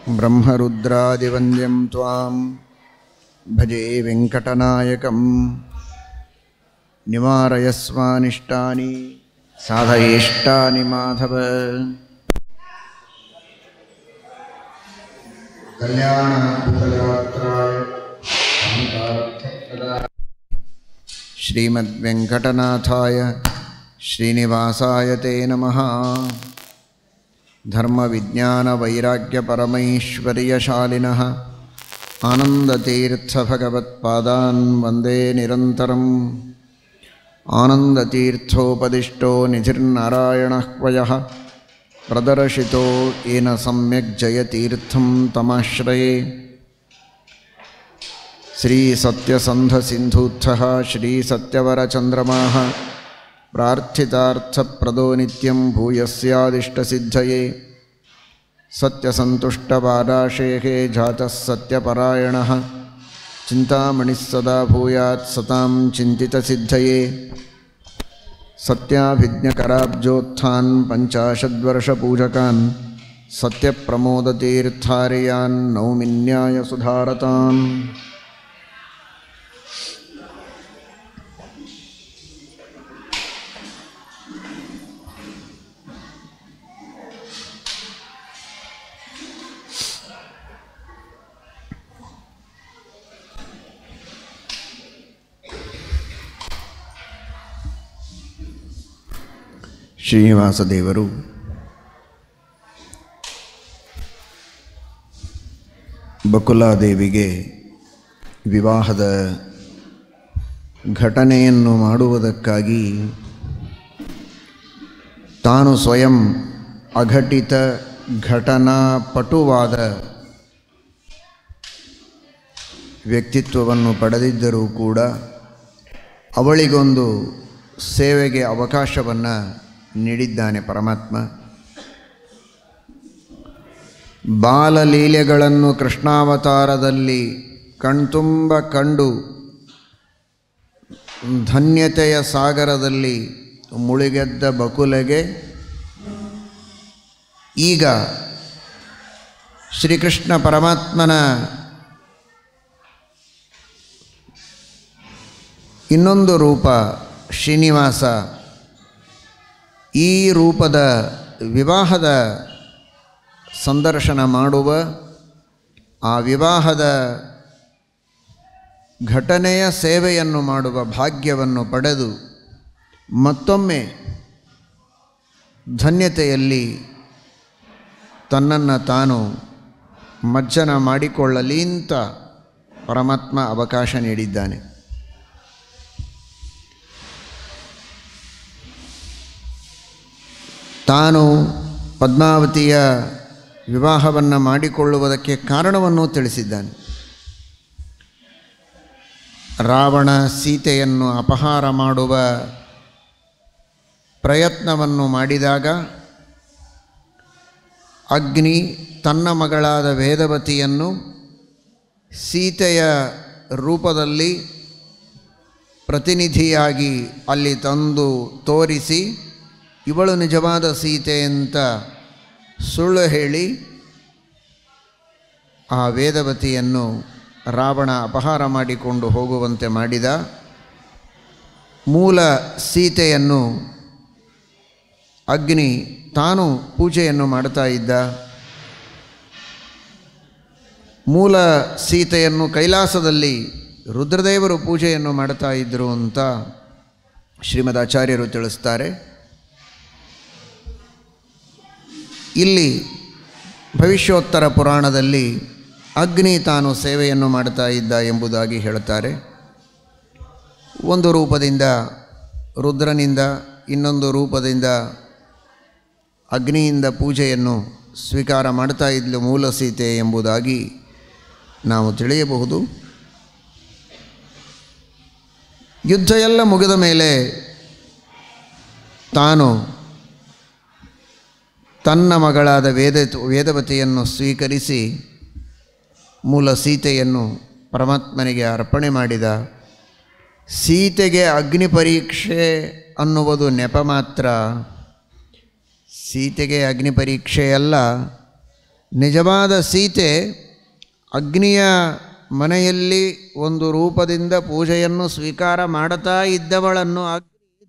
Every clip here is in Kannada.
ब्रह्मरुद्रादिवन्द्यं त्वां भजे वेङ्कटनायकं निवारयस्वानिष्टानि साधयेष्टानि माधव कल्याणाय श्रीमद्वेङ्कटनाथाय श्रीनिवासाय ते नमः धर्मविज्ञानवैराग्यपरमैश्वर्यशालिनः आनन्दतीर्थभगवत्पादान् वन्दे निरन्तरम् आनन्दतीर्थोपदिष्टो निधिर्नारायणः क्वयः प्रदर्शितो येन सम्यक् जयतीर्थं तमाश्रये श्रीसत्यसन्धसिन्धूत्थः श्रीसत्यवरचन्द्रमाः प्रार्थितार्थप्रदो नित्यं भूयस्यादिष्टसिद्धये सत्यसन्तुष्टपादाशेः जातः सत्यपरायणः चिन्तामणिः सदा भूयात् सतां चिन्तितसिद्धये सत्याभिज्ञकराब्जोत्थान् पञ्चाशद्वर्षपूजकान् सत्यप्रमोदतीर्थार्यान् नौमिन्यायसुधारतान् ಶ್ರೀನಿವಾಸದೇವರು ಬಕುಲಾದೇವಿಗೆ ವಿವಾಹದ ಘಟನೆಯನ್ನು ಮಾಡುವುದಕ್ಕಾಗಿ ತಾನು ಸ್ವಯಂ ಅಘಟಿತ ಘಟನಾಪಟುವಾದ ವ್ಯಕ್ತಿತ್ವವನ್ನು ಪಡೆದಿದ್ದರೂ ಕೂಡ ಅವಳಿಗೊಂದು ಸೇವೆಗೆ ಅವಕಾಶವನ್ನು ನೀಡಿದ್ದಾನೆ ಪರಮಾತ್ಮ ಬಾಲಲೀಲೆಗಳನ್ನು ಕೃಷ್ಣಾವತಾರದಲ್ಲಿ ಕಣ್ತುಂಬ ಕಂಡು ಧನ್ಯತೆಯ ಸಾಗರದಲ್ಲಿ ಮುಳುಗೆದ್ದ ಬಕುಲೆಗೆ ಈಗ ಶ್ರೀಕೃಷ್ಣ ಪರಮಾತ್ಮನ ಇನ್ನೊಂದು ರೂಪ ಶ್ರೀನಿವಾಸ ಈ ರೂಪದ ವಿವಾಹದ ಸಂದರ್ಶನ ಮಾಡುವ ಆ ವಿವಾಹದ ಘಟನೆಯ ಸೇವೆಯನ್ನು ಮಾಡುವ ಭಾಗ್ಯವನ್ನು ಪಡೆದು ಮತ್ತೊಮ್ಮೆ ಧನ್ಯತೆಯಲ್ಲಿ ತನ್ನನ್ನು ತಾನು ಮಜ್ಜನ ಮಾಡಿಕೊಳ್ಳಲಿ ಅಂತ ಪರಮಾತ್ಮ ಅವಕಾಶ ನೀಡಿದ್ದಾನೆ ತಾನು ಪದ್ಮಾವತಿಯ ವಿವಾಹವನ್ನು ಮಾಡಿಕೊಳ್ಳುವುದಕ್ಕೆ ಕಾರಣವನ್ನು ತಿಳಿಸಿದ್ದಾನೆ ರಾವಣ ಸೀತೆಯನ್ನು ಅಪಹಾರ ಮಾಡುವ ಪ್ರಯತ್ನವನ್ನು ಮಾಡಿದಾಗ ಅಗ್ನಿ ತನ್ನ ಮಗಳಾದ ವೇದವತಿಯನ್ನು ಸೀತೆಯ ರೂಪದಲ್ಲಿ ಪ್ರತಿನಿಧಿಯಾಗಿ ಅಲ್ಲಿ ತಂದು ತೋರಿಸಿ ಇವಳು ನಿಜವಾದ ಸೀತೆ ಅಂತ ಸುಳ್ಳು ಹೇಳಿ ಆ ವೇದವತಿಯನ್ನು ರಾವಣ ಅಪಹಾರ ಮಾಡಿಕೊಂಡು ಹೋಗುವಂತೆ ಮಾಡಿದ ಮೂಲ ಸೀತೆಯನ್ನು ಅಗ್ನಿ ತಾನು ಪೂಜೆಯನ್ನು ಮಾಡ್ತಾ ಇದ್ದ ಮೂಲ ಸೀತೆಯನ್ನು ಕೈಲಾಸದಲ್ಲಿ ರುದ್ರದೇವರು ಪೂಜೆಯನ್ನು ಮಾಡ್ತಾ ಇದ್ದರು ಅಂತ ಶ್ರೀಮದ್ ಆಚಾರ್ಯರು ತಿಳಿಸ್ತಾರೆ ಇಲ್ಲಿ ಭವಿಷ್ಯೋತ್ತರ ಪುರಾಣದಲ್ಲಿ ಅಗ್ನಿ ತಾನು ಸೇವೆಯನ್ನು ಮಾಡ್ತಾ ಇದ್ದ ಎಂಬುದಾಗಿ ಹೇಳ್ತಾರೆ ಒಂದು ರೂಪದಿಂದ ರುದ್ರನಿಂದ ಇನ್ನೊಂದು ರೂಪದಿಂದ ಅಗ್ನಿಯಿಂದ ಪೂಜೆಯನ್ನು ಸ್ವೀಕಾರ ಮಾಡ್ತಾ ಇದ್ಲು ಮೂಲ ಸೀತೆ ಎಂಬುದಾಗಿ ನಾವು ತಿಳಿಯಬಹುದು ಯುದ್ಧ ಎಲ್ಲ ಮುಗಿದ ಮೇಲೆ ತಾನು ತನ್ನ ಮಗಳಾದ ವೇದ ವೇದವತಿಯನ್ನು ಸ್ವೀಕರಿಸಿ ಮೂಲ ಸೀತೆಯನ್ನು ಪರಮಾತ್ಮನಿಗೆ ಅರ್ಪಣೆ ಮಾಡಿದ ಸೀತೆಗೆ ಅಗ್ನಿ ಪರೀಕ್ಷೆ ಅನ್ನುವುದು ನೆಪ ಮಾತ್ರ ಸೀತೆಗೆ ಅಗ್ನಿ ಪರೀಕ್ಷೆಯಲ್ಲ ನಿಜವಾದ ಸೀತೆ ಅಗ್ನಿಯ ಮನೆಯಲ್ಲಿ ಒಂದು ರೂಪದಿಂದ ಪೂಜೆಯನ್ನು ಸ್ವೀಕಾರ ಮಾಡುತ್ತಾ ಇದ್ದವಳನ್ನು ಅಗ್ನಿ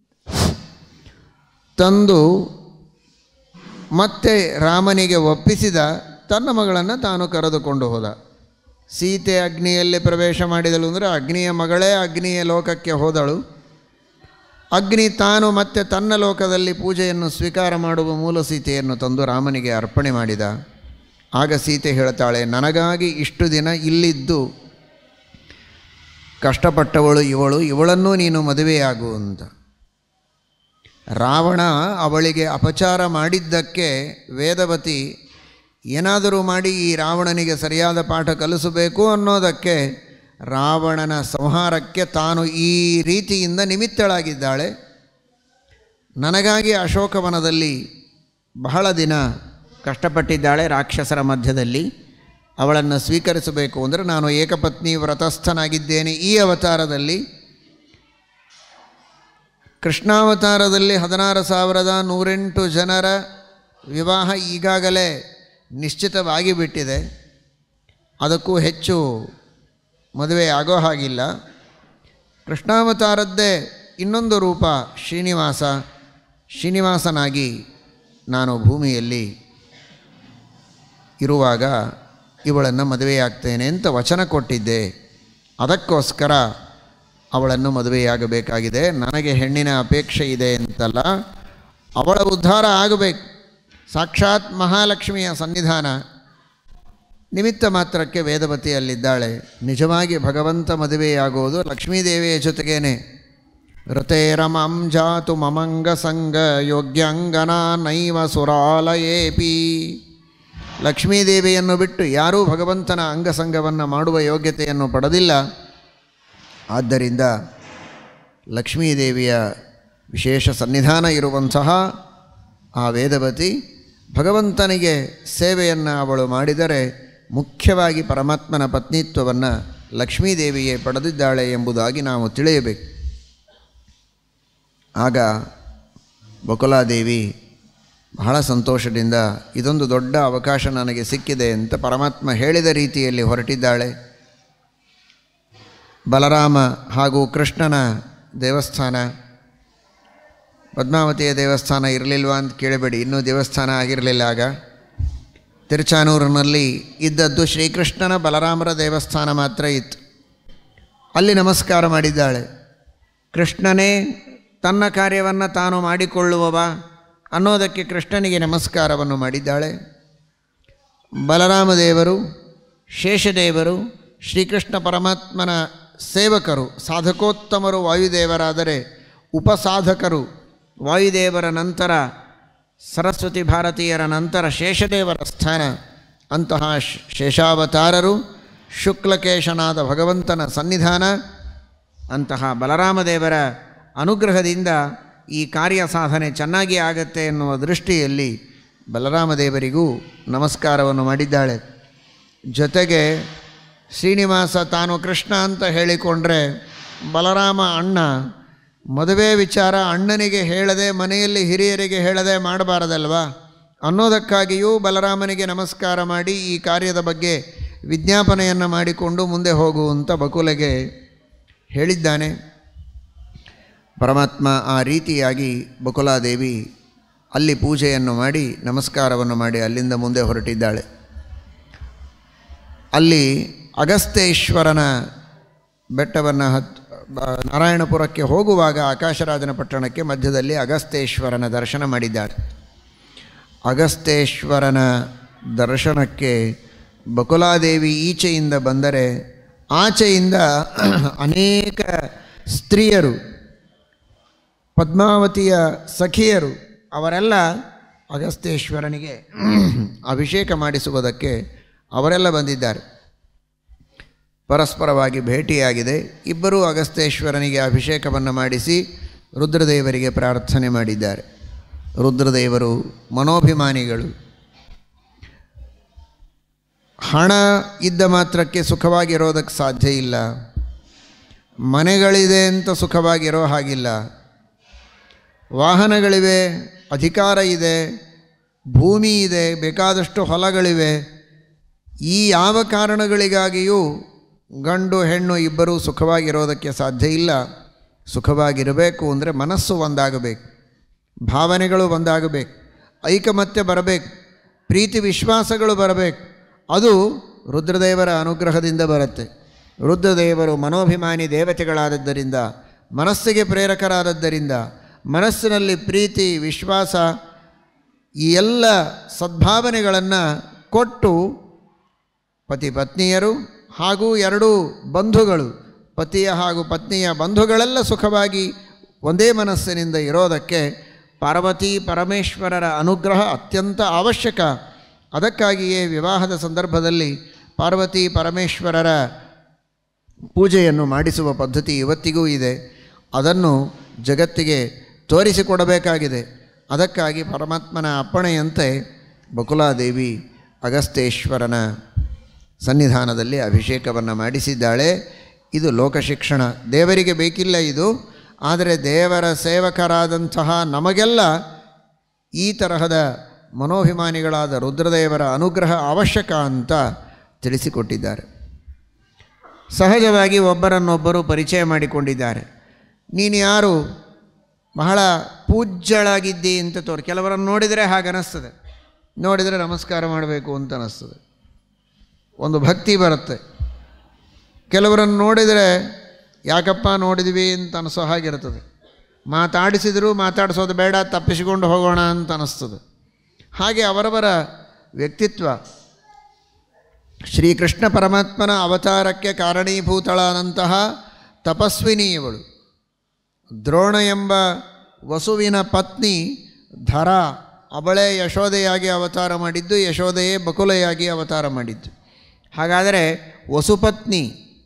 ತಂದು ಮತ್ತೆ ರಾಮನಿಗೆ ಒಪ್ಪಿಸಿದ ತನ್ನ ಮಗಳನ್ನು ತಾನು ಕರೆದುಕೊಂಡು ಹೋದ ಸೀತೆ ಅಗ್ನಿಯಲ್ಲಿ ಪ್ರವೇಶ ಮಾಡಿದಳು ಅಂದರೆ ಅಗ್ನಿಯ ಮಗಳೇ ಅಗ್ನಿಯ ಲೋಕಕ್ಕೆ ಹೋದಳು ಅಗ್ನಿ ತಾನು ಮತ್ತೆ ತನ್ನ ಲೋಕದಲ್ಲಿ ಪೂಜೆಯನ್ನು ಸ್ವೀಕಾರ ಮಾಡುವ ಮೂಲ ಸೀತೆಯನ್ನು ತಂದು ರಾಮನಿಗೆ ಅರ್ಪಣೆ ಮಾಡಿದ ಆಗ ಸೀತೆ ಹೇಳ್ತಾಳೆ ನನಗಾಗಿ ಇಷ್ಟು ದಿನ ಇಲ್ಲಿದ್ದು ಕಷ್ಟಪಟ್ಟವಳು ಇವಳು ಇವಳನ್ನೂ ನೀನು ಮದುವೆಯಾಗು ಅಂತ ರಾವಣ ಅವಳಿಗೆ ಅಪಚಾರ ಮಾಡಿದ್ದಕ್ಕೆ ವೇದವತಿ ಏನಾದರೂ ಮಾಡಿ ಈ ರಾವಣನಿಗೆ ಸರಿಯಾದ ಪಾಠ ಕಲಿಸಬೇಕು ಅನ್ನೋದಕ್ಕೆ ರಾವಣನ ಸಂಹಾರಕ್ಕೆ ತಾನು ಈ ರೀತಿಯಿಂದ ನಿಮಿತ್ತಳಾಗಿದ್ದಾಳೆ ನನಗಾಗಿ ಅಶೋಕವನದಲ್ಲಿ ಬಹಳ ದಿನ ಕಷ್ಟಪಟ್ಟಿದ್ದಾಳೆ ರಾಕ್ಷಸರ ಮಧ್ಯದಲ್ಲಿ ಅವಳನ್ನು ಸ್ವೀಕರಿಸಬೇಕು ಅಂದರೆ ನಾನು ಏಕಪತ್ನಿ ವ್ರತಸ್ಥನಾಗಿದ್ದೇನೆ ಈ ಅವತಾರದಲ್ಲಿ ಕೃಷ್ಣಾವತಾರದಲ್ಲಿ ಹದಿನಾರು ಸಾವಿರದ ನೂರೆಂಟು ಜನರ ವಿವಾಹ ಈಗಾಗಲೇ ನಿಶ್ಚಿತವಾಗಿ ಬಿಟ್ಟಿದೆ ಅದಕ್ಕೂ ಹೆಚ್ಚು ಮದುವೆ ಆಗೋ ಹಾಗಿಲ್ಲ ಕೃಷ್ಣಾವತಾರದ್ದೇ ಇನ್ನೊಂದು ರೂಪ ಶ್ರೀನಿವಾಸ ಶ್ರೀನಿವಾಸನಾಗಿ ನಾನು ಭೂಮಿಯಲ್ಲಿ ಇರುವಾಗ ಇವಳನ್ನು ಮದುವೆಯಾಗ್ತೇನೆ ಅಂತ ವಚನ ಕೊಟ್ಟಿದ್ದೆ ಅದಕ್ಕೋಸ್ಕರ ಅವಳನ್ನು ಮದುವೆಯಾಗಬೇಕಾಗಿದೆ ನನಗೆ ಹೆಣ್ಣಿನ ಅಪೇಕ್ಷೆ ಇದೆ ಅಂತಲ್ಲ ಅವಳ ಉದ್ಧಾರ ಆಗಬೇಕು ಸಾಕ್ಷಾತ್ ಮಹಾಲಕ್ಷ್ಮಿಯ ಸನ್ನಿಧಾನ ನಿಮಿತ್ತ ಮಾತ್ರಕ್ಕೆ ವೇದವತಿ ಅಲ್ಲಿದ್ದಾಳೆ ನಿಜವಾಗಿ ಭಗವಂತ ಮದುವೆಯಾಗುವುದು ಲಕ್ಷ್ಮೀದೇವಿಯ ಜೊತೆಗೇನೆ ಋತೇರಮಂ ಜಾತು ಮಮಂಗ ಸಂಗ ಯೋಗ್ಯಾಂಗನ ನೈವ ಸುರಾಲಯೇಪಿ ಲಕ್ಷ್ಮೀದೇವಿಯನ್ನು ಬಿಟ್ಟು ಯಾರೂ ಭಗವಂತನ ಅಂಗಸಂಗವನ್ನು ಮಾಡುವ ಯೋಗ್ಯತೆಯನ್ನು ಪಡೆದಿಲ್ಲ ಆದ್ದರಿಂದ ಲಕ್ಷ್ಮೀದೇವಿಯ ವಿಶೇಷ ಸನ್ನಿಧಾನ ಇರುವಂತಹ ಆ ವೇದವತಿ ಭಗವಂತನಿಗೆ ಸೇವೆಯನ್ನು ಅವಳು ಮಾಡಿದರೆ ಮುಖ್ಯವಾಗಿ ಪರಮಾತ್ಮನ ಪತ್ನಿತ್ವವನ್ನು ಲಕ್ಷ್ಮೀದೇವಿಯೇ ಪಡೆದಿದ್ದಾಳೆ ಎಂಬುದಾಗಿ ನಾವು ತಿಳಿಯಬೇಕು ಆಗ ಬಕುಲಾದೇವಿ ಬಹಳ ಸಂತೋಷದಿಂದ ಇದೊಂದು ದೊಡ್ಡ ಅವಕಾಶ ನನಗೆ ಸಿಕ್ಕಿದೆ ಅಂತ ಪರಮಾತ್ಮ ಹೇಳಿದ ರೀತಿಯಲ್ಲಿ ಹೊರಟಿದ್ದಾಳೆ ಬಲರಾಮ ಹಾಗೂ ಕೃಷ್ಣನ ದೇವಸ್ಥಾನ ಪದ್ಮಾವತಿಯ ದೇವಸ್ಥಾನ ಇರಲಿಲ್ವಾ ಅಂತ ಕೇಳಬೇಡಿ ಇನ್ನೂ ದೇವಸ್ಥಾನ ಆಗಿರಲಿಲ್ಲ ಆಗ ತಿರುಚಾನೂರಿನಲ್ಲಿ ಇದ್ದದ್ದು ಶ್ರೀಕೃಷ್ಣನ ಬಲರಾಮರ ದೇವಸ್ಥಾನ ಮಾತ್ರ ಇತ್ತು ಅಲ್ಲಿ ನಮಸ್ಕಾರ ಮಾಡಿದ್ದಾಳೆ ಕೃಷ್ಣನೇ ತನ್ನ ಕಾರ್ಯವನ್ನು ತಾನು ಮಾಡಿಕೊಳ್ಳುವವ ಅನ್ನೋದಕ್ಕೆ ಕೃಷ್ಣನಿಗೆ ನಮಸ್ಕಾರವನ್ನು ಮಾಡಿದ್ದಾಳೆ ಬಲರಾಮದೇವರು ಶೇಷದೇವರು ಶ್ರೀಕೃಷ್ಣ ಪರಮಾತ್ಮನ ಸೇವಕರು ಸಾಧಕೋತ್ತಮರು ವಾಯುದೇವರಾದರೆ ಉಪಸಾಧಕರು ವಾಯುದೇವರ ನಂತರ ಸರಸ್ವತಿ ಭಾರತೀಯರ ನಂತರ ಶೇಷದೇವರ ಸ್ಥಾನ ಅಂತಹ ಶ್- ಶೇಷಾವತಾರರು ಶುಕ್ಲಕೇಶನಾದ ಭಗವಂತನ ಸನ್ನಿಧಾನ ಅಂತಹ ಬಲರಾಮದೇವರ ಅನುಗ್ರಹದಿಂದ ಈ ಕಾರ್ಯ ಸಾಧನೆ ಚೆನ್ನಾಗಿ ಆಗತ್ತೆ ಎನ್ನುವ ದೃಷ್ಟಿಯಲ್ಲಿ ಬಲರಾಮದೇವರಿಗೂ ನಮಸ್ಕಾರವನ್ನು ಮಾಡಿದ್ದಾಳೆ ಜೊತೆಗೆ ಶ್ರೀನಿವಾಸ ತಾನು ಕೃಷ್ಣ ಅಂತ ಹೇಳಿಕೊಂಡ್ರೆ ಬಲರಾಮ ಅಣ್ಣ ಮದುವೆ ವಿಚಾರ ಅಣ್ಣನಿಗೆ ಹೇಳದೆ ಮನೆಯಲ್ಲಿ ಹಿರಿಯರಿಗೆ ಹೇಳದೆ ಮಾಡಬಾರದಲ್ವಾ ಅನ್ನೋದಕ್ಕಾಗಿಯೂ ಬಲರಾಮನಿಗೆ ನಮಸ್ಕಾರ ಮಾಡಿ ಈ ಕಾರ್ಯದ ಬಗ್ಗೆ ವಿಜ್ಞಾಪನೆಯನ್ನು ಮಾಡಿಕೊಂಡು ಮುಂದೆ ಹೋಗುವಂತ ಬಕುಲೆಗೆ ಹೇಳಿದ್ದಾನೆ ಪರಮಾತ್ಮ ಆ ರೀತಿಯಾಗಿ ಬಕುಲಾದೇವಿ ಅಲ್ಲಿ ಪೂಜೆಯನ್ನು ಮಾಡಿ ನಮಸ್ಕಾರವನ್ನು ಮಾಡಿ ಅಲ್ಲಿಂದ ಮುಂದೆ ಹೊರಟಿದ್ದಾಳೆ ಅಲ್ಲಿ ಅಗಸ್ತೇಶ್ವರನ ಬೆಟ್ಟವನ್ನು ಹತ್ ಬ- ನಾರಾಯಣಪುರಕ್ಕೆ ಹೋಗುವಾಗ ಆಕಾಶರಾಜನ ಪಟ್ಟಣಕ್ಕೆ ಮಧ್ಯದಲ್ಲಿ ಅಗಸ್ತೇಶ್ವರನ ದರ್ಶನ ಮಾಡಿದ್ದಾಳೆ ಅಗಸ್ತೇಶ್ವರನ ದರ್ಶನಕ್ಕೆ ಬಕುಲಾದೇವಿ ಈಚೆಯಿಂದ ಬಂದರೆ ಆಚೆಯಿಂದ ಅನೇಕ ಸ್ತ್ರೀಯರು ಪದ್ಮಾವತಿಯ ಸಖಿಯರು ಅವರೆಲ್ಲ ಅಗಸ್ತೇಶ್ವರನಿಗೆ ಅಭಿಷೇಕ ಮಾಡಿಸುವುದಕ್ಕೆ ಅವರೆಲ್ಲ ಬಂದಿದ್ದಾರೆ ಪರಸ್ಪರವಾಗಿ ಭೇಟಿಯಾಗಿದೆ ಇಬ್ಬರೂ ಅಗಸ್ತೇಶ್ವರನಿಗೆ ಅಭಿಷೇಕವನ್ನು ಮಾಡಿಸಿ ರುದ್ರದೇವರಿಗೆ ಪ್ರಾರ್ಥನೆ ಮಾಡಿದ್ದಾರೆ ರುದ್ರದೇವರು ಮನೋಭಿಮಾನಿಗಳು ಹಣ ಇದ್ದ ಮಾತ್ರಕ್ಕೆ ಸುಖವಾಗಿರೋದಕ್ಕೆ ಸಾಧ್ಯ ಇಲ್ಲ ಮನೆಗಳಿದೆ ಅಂತ ಸುಖವಾಗಿರೋ ಹಾಗಿಲ್ಲ ವಾಹನಗಳಿವೆ ಅಧಿಕಾರ ಇದೆ ಭೂಮಿ ಇದೆ ಬೇಕಾದಷ್ಟು ಹೊಲಗಳಿವೆ ಈ ಯಾವ ಕಾರಣಗಳಿಗಾಗಿಯೂ ಗಂಡು ಹೆಣ್ಣು ಇಬ್ಬರೂ ಸುಖವಾಗಿರೋದಕ್ಕೆ ಸಾಧ್ಯ ಇಲ್ಲ ಸುಖವಾಗಿರಬೇಕು ಅಂದರೆ ಮನಸ್ಸು ಒಂದಾಗಬೇಕು ಭಾವನೆಗಳು ಒಂದಾಗಬೇಕು ಐಕಮತ್ಯ ಬರಬೇಕು ಪ್ರೀತಿ ವಿಶ್ವಾಸಗಳು ಬರಬೇಕು ಅದು ರುದ್ರದೇವರ ಅನುಗ್ರಹದಿಂದ ಬರುತ್ತೆ ರುದ್ರದೇವರು ಮನೋಭಿಮಾನಿ ದೇವತೆಗಳಾದದ್ದರಿಂದ ಮನಸ್ಸಿಗೆ ಪ್ರೇರಕರಾದದ್ದರಿಂದ ಮನಸ್ಸಿನಲ್ಲಿ ಪ್ರೀತಿ ವಿಶ್ವಾಸ ಈ ಎಲ್ಲ ಸದ್ಭಾವನೆಗಳನ್ನು ಕೊಟ್ಟು ಪತಿ ಪತ್ನಿಯರು ಹಾಗೂ ಎರಡೂ ಬಂಧುಗಳು ಪತಿಯ ಹಾಗೂ ಪತ್ನಿಯ ಬಂಧುಗಳೆಲ್ಲ ಸುಖವಾಗಿ ಒಂದೇ ಮನಸ್ಸಿನಿಂದ ಇರೋದಕ್ಕೆ ಪಾರ್ವತಿ ಪರಮೇಶ್ವರರ ಅನುಗ್ರಹ ಅತ್ಯಂತ ಅವಶ್ಯಕ ಅದಕ್ಕಾಗಿಯೇ ವಿವಾಹದ ಸಂದರ್ಭದಲ್ಲಿ ಪಾರ್ವತಿ ಪರಮೇಶ್ವರರ ಪೂಜೆಯನ್ನು ಮಾಡಿಸುವ ಪದ್ಧತಿ ಇವತ್ತಿಗೂ ಇದೆ ಅದನ್ನು ಜಗತ್ತಿಗೆ ತೋರಿಸಿಕೊಡಬೇಕಾಗಿದೆ ಅದಕ್ಕಾಗಿ ಪರಮಾತ್ಮನ ಅಪ್ಪಣೆಯಂತೆ ಬಕುಲಾದೇವಿ ಅಗಸ್ತೇಶ್ವರನ ಸನ್ನಿಧಾನದಲ್ಲಿ ಅಭಿಷೇಕವನ್ನು ಮಾಡಿಸಿದ್ದಾಳೆ ಇದು ಲೋಕಶಿಕ್ಷಣ ದೇವರಿಗೆ ಬೇಕಿಲ್ಲ ಇದು ಆದರೆ ದೇವರ ಸೇವಕರಾದಂತಹ ನಮಗೆಲ್ಲ ಈ ತರಹದ ಮನೋಭಿಮಾನಿಗಳಾದ ರುದ್ರದೇವರ ಅನುಗ್ರಹ ಅವಶ್ಯಕ ಅಂತ ತಿಳಿಸಿಕೊಟ್ಟಿದ್ದಾರೆ ಸಹಜವಾಗಿ ಒಬ್ಬರನ್ನೊಬ್ಬರು ಪರಿಚಯ ಮಾಡಿಕೊಂಡಿದ್ದಾರೆ ನೀನು ಯಾರು ಬಹಳ ಪೂಜ್ಯಳಾಗಿದ್ದಿ ಅಂತ ತೋರಿ ಕೆಲವರನ್ನು ನೋಡಿದರೆ ಹಾಗೆ ಅನ್ನಿಸ್ತದೆ ನೋಡಿದರೆ ನಮಸ್ಕಾರ ಮಾಡಬೇಕು ಅಂತ ಅನ್ನಿಸ್ತದೆ ಒಂದು ಭಕ್ತಿ ಬರುತ್ತೆ ಕೆಲವರನ್ನು ನೋಡಿದರೆ ಯಾಕಪ್ಪ ನೋಡಿದ್ವಿ ಅಂತ ಅನಿಸೋ ಹಾಗಿರ್ತದೆ ಮಾತಾಡಿಸಿದರೂ ಮಾತಾಡಿಸೋದು ಬೇಡ ತಪ್ಪಿಸಿಕೊಂಡು ಹೋಗೋಣ ಅಂತ ಅನ್ನಿಸ್ತದೆ ಹಾಗೆ ಅವರವರ ವ್ಯಕ್ತಿತ್ವ ಶ್ರೀಕೃಷ್ಣ ಪರಮಾತ್ಮನ ಅವತಾರಕ್ಕೆ ಕಾರಣೀಭೂತಳಾದಂತಹ ತಪಸ್ವಿನಿಯವಳು ದ್ರೋಣ ಎಂಬ ವಸುವಿನ ಪತ್ನಿ ಧರ ಅವಳೇ ಯಶೋದೆಯಾಗಿ ಅವತಾರ ಮಾಡಿದ್ದು ಯಶೋದೆಯೇ ಬಕುಲೆಯಾಗಿ ಅವತಾರ ಮಾಡಿದ್ದು ಹಾಗಾದರೆ ವಸುಪತ್ನಿ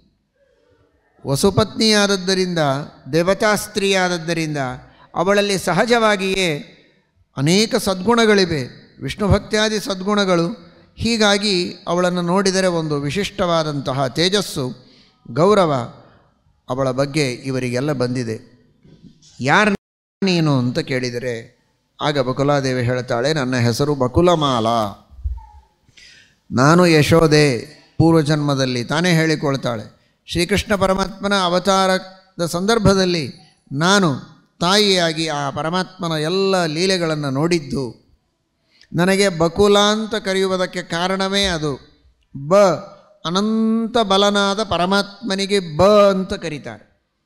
ವಸುಪತ್ನಿಯಾದದ್ದರಿಂದ ದೇವತಾ ಸ್ತ್ರೀಯಾದದ್ದರಿಂದ ಅವಳಲ್ಲಿ ಸಹಜವಾಗಿಯೇ ಅನೇಕ ಸದ್ಗುಣಗಳಿವೆ ವಿಷ್ಣು ಭಕ್ತ್ಯಾದಿ ಸದ್ಗುಣಗಳು ಹೀಗಾಗಿ ಅವಳನ್ನು ನೋಡಿದರೆ ಒಂದು ವಿಶಿಷ್ಟವಾದಂತಹ ತೇಜಸ್ಸು ಗೌರವ ಅವಳ ಬಗ್ಗೆ ಇವರಿಗೆಲ್ಲ ಬಂದಿದೆ ಯಾರು ನೀನು ಅಂತ ಕೇಳಿದರೆ ಆಗ ಬಕುಲಾದೇವಿ ಹೇಳ್ತಾಳೆ ನನ್ನ ಹೆಸರು ಬಕುಲಮಾಲ ನಾನು ಯಶೋದೆ ಪೂರ್ವಜನ್ಮದಲ್ಲಿ ತಾನೇ ಹೇಳಿಕೊಳ್ತಾಳೆ ಶ್ರೀಕೃಷ್ಣ ಪರಮಾತ್ಮನ ಅವತಾರದ ಸಂದರ್ಭದಲ್ಲಿ ನಾನು ತಾಯಿಯಾಗಿ ಆ ಪರಮಾತ್ಮನ ಎಲ್ಲ ಲೀಲೆಗಳನ್ನು ನೋಡಿದ್ದು ನನಗೆ ಬಕುಲ ಅಂತ ಕರೆಯುವುದಕ್ಕೆ ಕಾರಣವೇ ಅದು ಬ ಅನಂತ ಬಲನಾದ ಪರಮಾತ್ಮನಿಗೆ ಬ ಅಂತ ಕರೀತಾರೆ